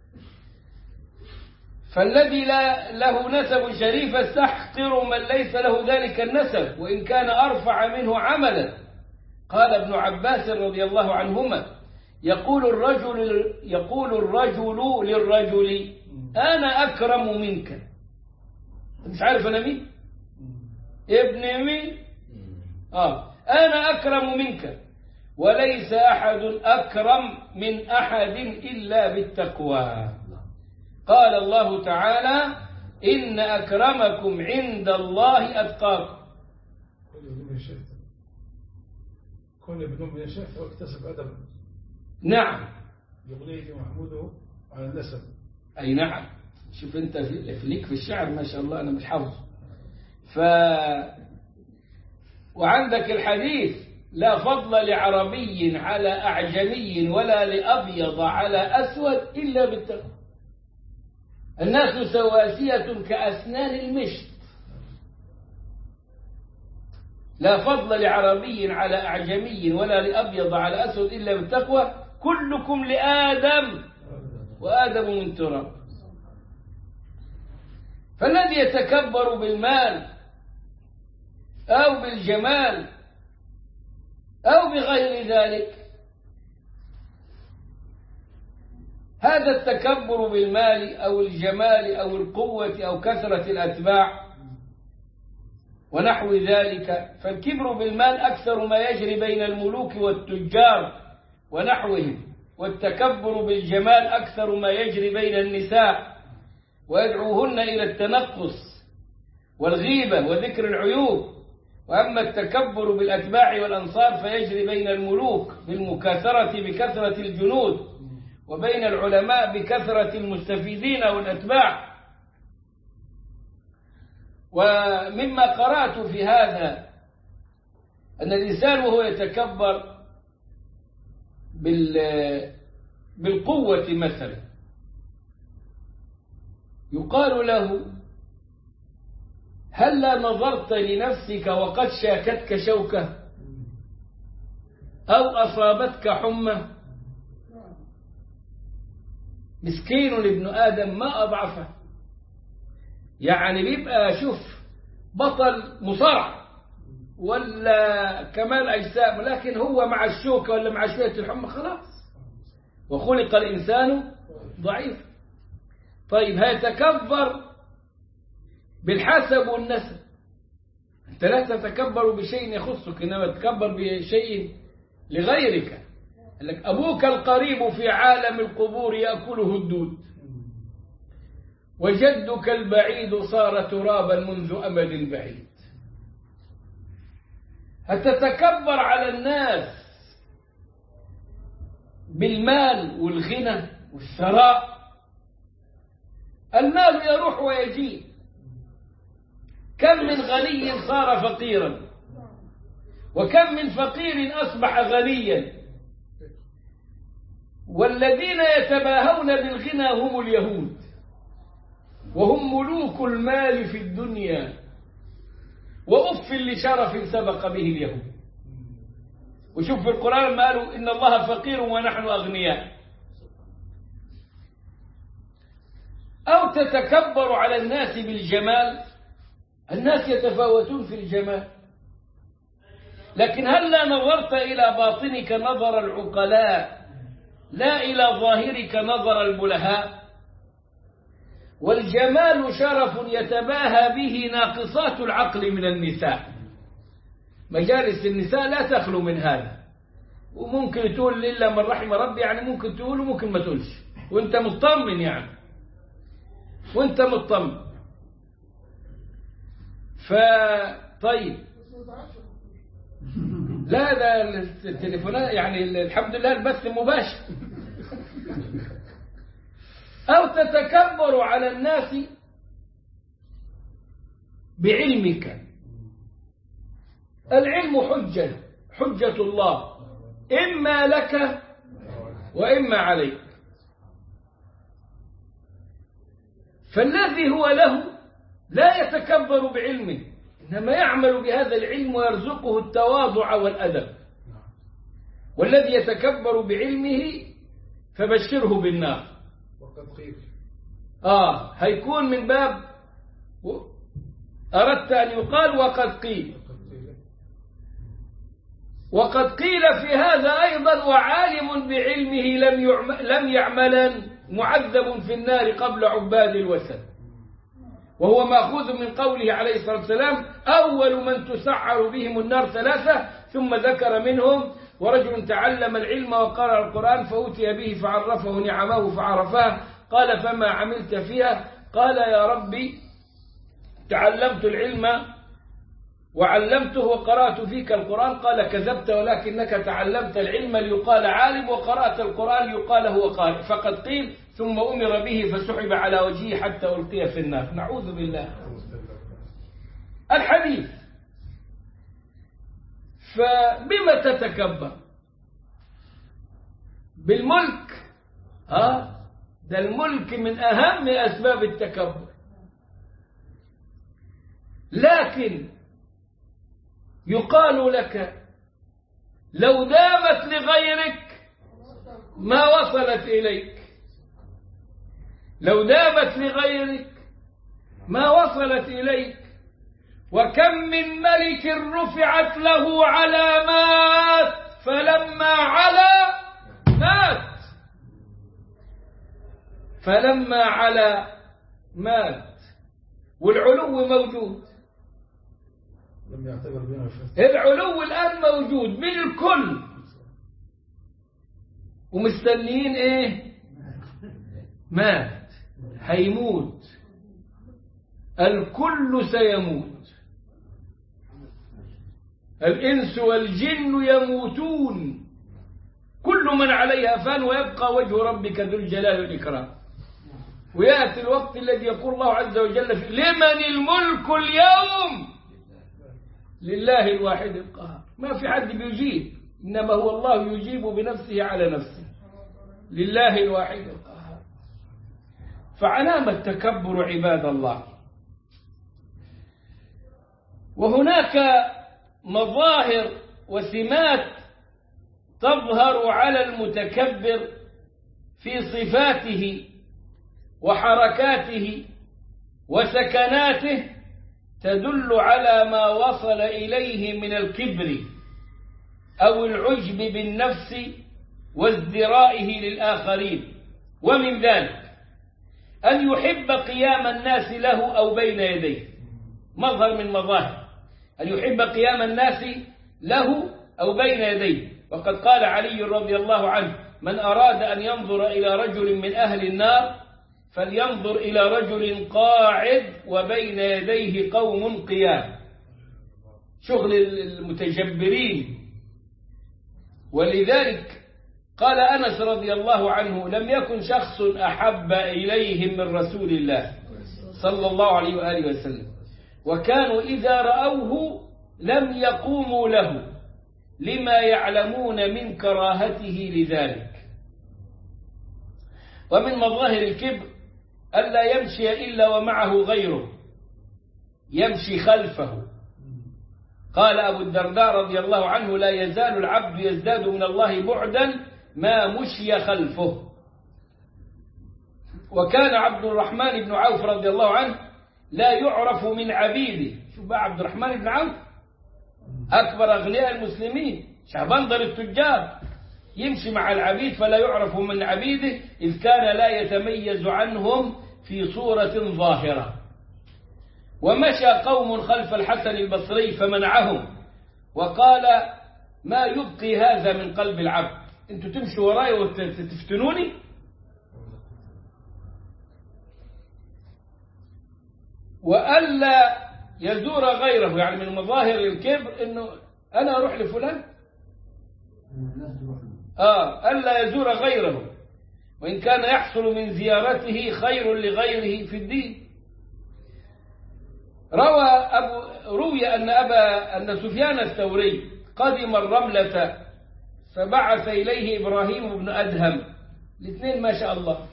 فالذي لا له نسب شريف يستحقر من ليس له ذلك النسب وإن كان أرفع منه عملا قال ابن عباس رضي الله عنهما يقول الرجل يقول الرجل للرجل أنا أكرم منك مش عارف أنا مين ابن مين آه أنا أكرم منك وليس أحد أكرم من أحد إلا بالتقوى قال الله تعالى إن أكرمكم عند الله أتقاكم كل ابن من شئت كل ابن من شئت واكتسب أدبا نعم يغنيه محموده على النسب أي نعم شوف أنت ليك في الشعر ما شاء الله أنا مش حافظ ف وعندك الحديث لا فضل لعربي على أعجمي ولا لأبيض على أسود إلا بالتقوى الناس سواسية كأسنان المشط لا فضل لعربي على أعجمي ولا لأبيض على أسود إلا بالتقوى كلكم لآدم وآدم من تراب فالذي يتكبر بالمال أو بالجمال أو بغير ذلك هذا التكبر بالمال أو الجمال أو القوة أو كثرة الأتباع ونحو ذلك فالكبر بالمال أكثر ما يجري بين الملوك والتجار ونحوهم والتكبر بالجمال أكثر ما يجري بين النساء ويدعوهن إلى التنقص والغيبة وذكر العيوب وأما التكبر بالأتباع والأنصار فيجري بين الملوك بالمكاثرة بكثرة الجنود وبين العلماء بكثرة المستفيدين والأتباع ومما قرأت في هذا أن الإنسان وهو يتكبر بال بالقوة مثلا يقال له هلا نظرت لنفسك وقد شاكتك شوكة أو أصابتك حمى مسكين ابن آدم ما أضعفه يعني بيبقى شوف بطل مصارع ولا كمال أجسام لكن هو مع الشوكة ولا مع شوية الحمى خلاص وخلق الإنسان ضعيف طيب هيتكبر بالحسب والنسب أنت لا تتكبر بشيء يخصك إنما تتكبر بشيء لغيرك قال لك أبوك القريب في عالم القبور يأكله الدود وجدك البعيد صار ترابا منذ أمد بعيد هتتكبر على الناس بالمال والغنى والثراء المال يروح ويجيء كم من غني صار فقيرا وكم من فقير أصبح غنيا والذين يتباهون بالغنى هم اليهود وهم ملوك المال في الدنيا وأف لشرف سبق به اليهود وشوف في القرآن ما قالوا إن الله فقير ونحن أغنياء أو تتكبر على الناس بالجمال الناس يتفاوتون في الجمال لكن هل لا نظرت إلى باطنك نظر العقلاء لا إلى ظاهرك نظر البلهاء والجمال شرف يتباهى به ناقصات العقل من النساء مجالس النساء لا تخلو من هذا وممكن تقول إلا من رحم ربي يعني ممكن تقول وممكن ما تقولش وانت مطمن يعني وانت مطمن فطيب لا ده التليفونات يعني الحمد لله البث مباشر أو تتكبر على الناس بعلمك العلم حجة حجة الله إما لك وإما عليك فالذي هو له لا يتكبر بعلمه إنما يعمل بهذا العلم ويرزقه التواضع والأدب والذي يتكبر بعلمه فبشره بالنار وقد قيل آه هيكون من باب أردت أن يقال وقد قيل وقد قيل وقد قيل في هذا أيضا وعالم بعلمه لم يعم لم يعملا معذب في النار قبل عباد الوثن وهو مأخوذ من قوله عليه الصلاة والسلام أول من تسعر بهم النار ثلاثة ثم ذكر منهم ورجل تعلم العلم وقرأ القرآن فأوتي به فعرفه نعمه فعرفاه قال فما عملت فيها قال يا ربي تعلمت العلم وعلمته وقرأت فيك القرآن قال كذبت ولكنك تعلمت العلم ليقال عالم وقرأت القرآن ليقال هو قارئ فقد قيل ثم أمر به فسحب على وجهه حتى ألقي في النار نعوذ بالله الحديث فبما تتكبر بالملك ها ده الملك من أهم أسباب التكبر لكن يقال لك لو دامت لغيرك ما وصلت إليك لو دامت لغيرك ما وصلت إليك وكم من ملك رفعت له علامات فلما علا مات فلما علا مات والعلو موجود لم يعتبر بنا الفتح العلو الآن موجود من الكل ومستنيين ايه مات هيموت الكل سيموت الإنس والجن يموتون كل من عليها فان ويبقى وجه ربك ذو الجلال والإكرام ويأتي الوقت الذي يقول الله عز وجل فيه لمن الملك اليوم لله الواحد القهار ما في حد بيجيب إنما هو الله يجيب بنفسه على نفسه لله الواحد القهار فعلامة تكبر عباد الله وهناك مظاهر وسمات تظهر على المتكبر في صفاته وحركاته وسكناته تدل على ما وصل إليه من الكبر أو العجب بالنفس وازدرائه للآخرين ومن ذلك أن يحب قيام الناس له أو بين يديه مظهر من مظاهر أن يحب قيام الناس له أو بين يديه وقد قال علي رضي الله عنه من أراد أن ينظر إلى رجل من أهل النار فلينظر إلى رجل قاعد وبين يديه قوم قيام شغل المتجبرين ولذلك قال أنس رضي الله عنه لم يكن شخص أحب إليهم من رسول الله صلى الله عليه وآله وسلم وكانوا إذا رأوه لم يقوموا له لما يعلمون من كراهته لذلك ومن مظاهر الكبر ألا يمشي إلا ومعه غيره يمشي خلفه قال أبو الدرداء رضي الله عنه لا يزال العبد يزداد من الله بعدا ما مشي خلفه وكان عبد الرحمن بن عوف رضي الله عنه لا يعرف من عبيده شوف بقى عبد الرحمن بن عوف أكبر أغنياء المسلمين شعبندر التجار يمشي مع العبيد فلا يعرف من عبيده إذ كان لا يتميز عنهم في صورة ظاهرة ومشى قوم خلف الحسن البصري فمنعهم وقال ما يبقي هذا من قلب العبد انتوا تمشوا وراي وتفتنوني وألا يزور غيره يعني من مظاهر الكبر انه انا اروح لفلان الناس تروح له آه ألا يزور غيره وإن كان يحصل من زيارته خير لغيره في الدين روى أبو روي أن أبا أن سفيان الثوري قدم الرملة فبعث إليه إبراهيم بن أدهم الاثنين ما شاء الله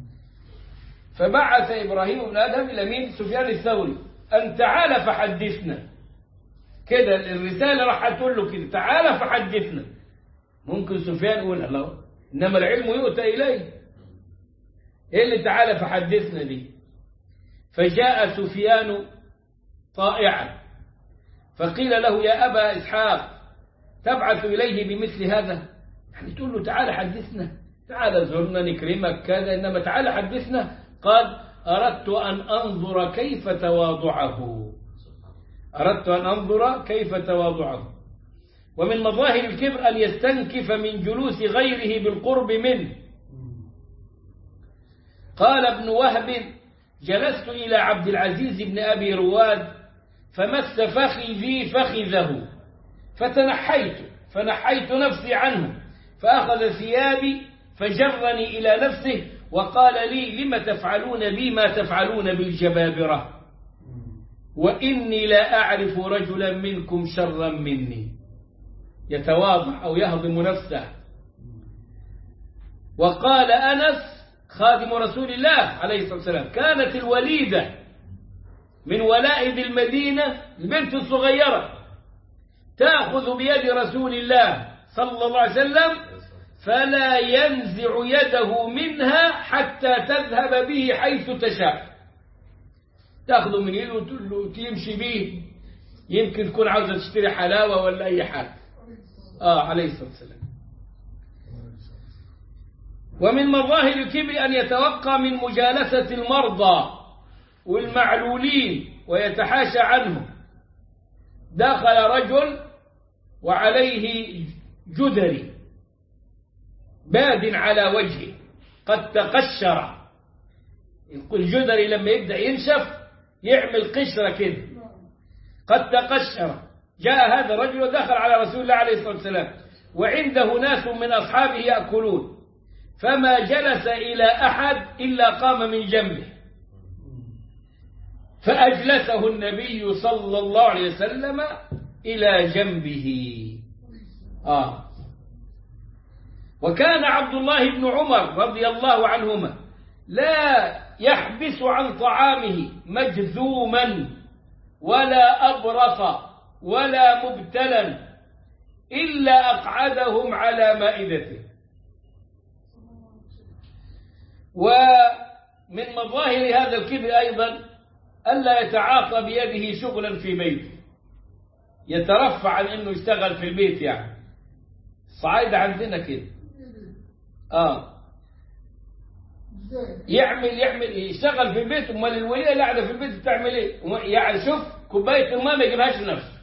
فبعث إبراهيم بن أدهم إلى مين سفيان الثوري أن تعال فحدثنا كده الرسالة راح تقول له كده تعال فحدثنا ممكن سفيان يقول الله إنما العلم يؤتى إليه إيه اللي تعالى فحدثنا دي فجاء سفيان طائعا فقيل له يا أبا إسحاق تبعث إليه بمثل هذا يعني تقول له تعالى حدثنا تعالى زرنا نكرمك كذا إنما تعالى حدثنا قال أردت أن أنظر كيف تواضعه أردت أن أنظر كيف تواضعه ومن مظاهر الكبر أن يستنكف من جلوس غيره بالقرب منه قال ابن وهب جلست إلى عبد العزيز بن أبي رواد فمس فخذي فخذه فتنحيت فنحيت نفسي عنه فأخذ ثيابي فجرني إلى نفسه وقال لي لم تفعلون بي ما تفعلون بالجبابرة وإني لا أعرف رجلا منكم شرا مني يتواضع أو يهضم نفسه وقال أنس خادم رسول الله عليه الصلاة والسلام كانت الوليدة من ولائد المدينة البنت الصغيرة تأخذ بيد رسول الله صلى الله عليه وسلم فلا ينزع يده منها حتى تذهب به حيث تشاء تأخذه من يده وتمشي به يمكن تكون عاوزة تشتري حلاوة ولا أي حاجة آه عليه الصلاة والسلام ومن مظاهر الكبر أن يتوقع من مجالسة المرضى والمعلولين ويتحاشى عنهم دخل رجل وعليه جدري باد على وجهه قد تقشر الجدري لما يبدأ ينشف يعمل قشرة كده قد تقشر جاء هذا الرجل ودخل على رسول الله عليه الصلاة والسلام وعنده ناس من أصحابه يأكلون فما جلس إلى أحد إلا قام من جنبه فأجلسه النبي صلى الله عليه وسلم إلى جنبه آه وكان عبد الله بن عمر رضي الله عنهما لا يحبس عن طعامه مجذوما ولا أبرص ولا مبتلا إلا أقعدهم على مائدته ومن مظاهر هذا الكبر أيضا ألا يتعاطى بيده شغلا في بيته يترفع عن أنه يشتغل في البيت يعني الصعايدة عندنا كده آه يعمل يعمل يشتغل في البيت امال الوليه اللي قاعده في البيت بتعمل ايه؟ يعني شوف كوبايه الماء ما يجيبهاش لنفسه.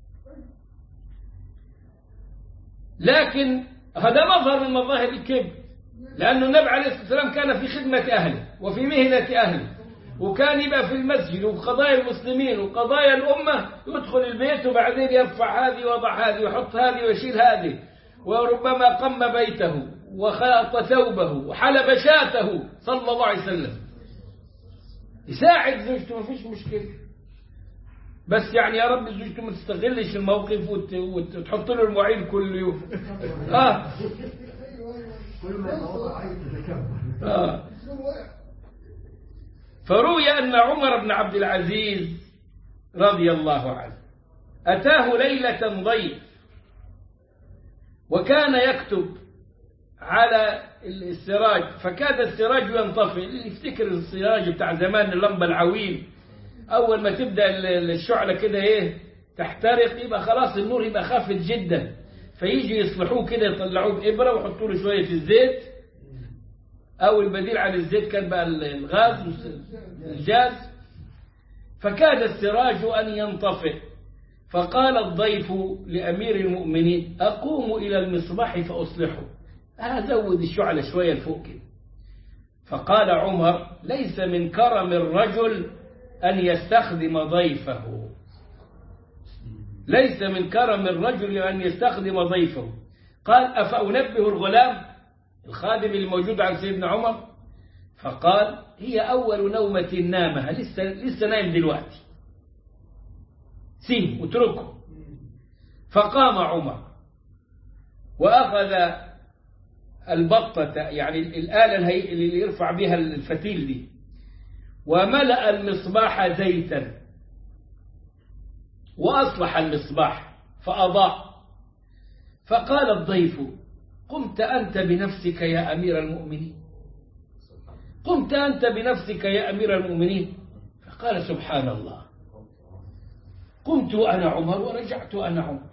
لكن هذا مظهر من مظاهر الكبر لأن النبي عليه الصلاة والسلام كان في خدمة أهله وفي مهنة أهله وكان يبقى في المسجد وفي قضايا المسلمين وقضايا الأمة يدخل البيت وبعدين يرفع هذه ويضع هذه ويحط هذه ويشيل هذه وربما قم بيته وخلط ثوبه وحلب شاته صلى الله عليه وسلم يساعد زوجته ما فيش مشكلة بس يعني يا رب زوجته ما تستغلش الموقف وت- وت- وتحط له المواعين كل يوم اه كل ما يتوضا عايز يتكبر آه. فروي أن عمر بن عبد العزيز رضي الله عنه أتاه ليلة ضيف وكان يكتب على السراج فكاد السراج ينطفئ اللي يفتكر السراج بتاع زمان اللمبة العويل أول ما تبدأ ال- الشعلة كده إيه تحترق يبقى خلاص النور يبقى خافت جدا فيجي يصلحوه كده يطلعوه بإبرة ويحطوا له شوية الزيت أو البديل عن الزيت كان بقى الغاز الجاز فكاد السراج أن ينطفئ فقال الضيف لأمير المؤمنين أقوم إلى المصباح فأصلحه أزود الشعلة شوية لفوق كده فقال عمر ليس من كرم الرجل أن يستخدم ضيفه ليس من كرم الرجل أن يستخدم ضيفه قال أفأنبه الغلام الخادم الموجود عند سيدنا عمر فقال هي أول نومة نامها لسه, لسه نايم دلوقتي سيب اتركه فقام عمر وأخذ البطة يعني الآلة الهي- اللي يرفع بها الفتيل دي وملأ المصباح زيتا وأصلح المصباح فأضاء فقال الضيف قمت أنت بنفسك يا أمير المؤمنين قمت أنت بنفسك يا أمير المؤمنين فقال سبحان الله قمت أنا عمر ورجعت أنا عمر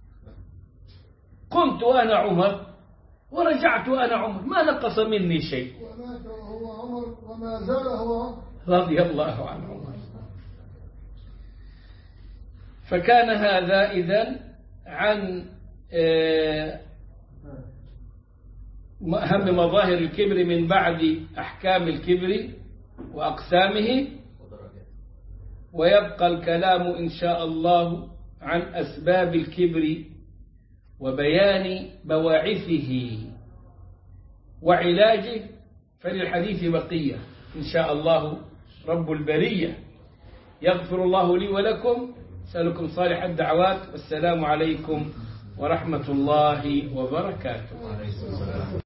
قمت أنا عمر ورجعت أنا عمر ما نقص مني شيء ومات وهو عمر وما زال هو عمر رضي الله عن عمر فكان هذا إذن عن آه، أهم مظاهر الكبر من بعد أحكام الكبر وأقسامه ويبقى الكلام إن شاء الله عن أسباب الكبر وبيان بواعثه وعلاجه فللحديث بقية إن شاء الله رب البرية يغفر الله لي ولكم أسألكم صالح الدعوات والسلام عليكم ورحمة الله وبركاته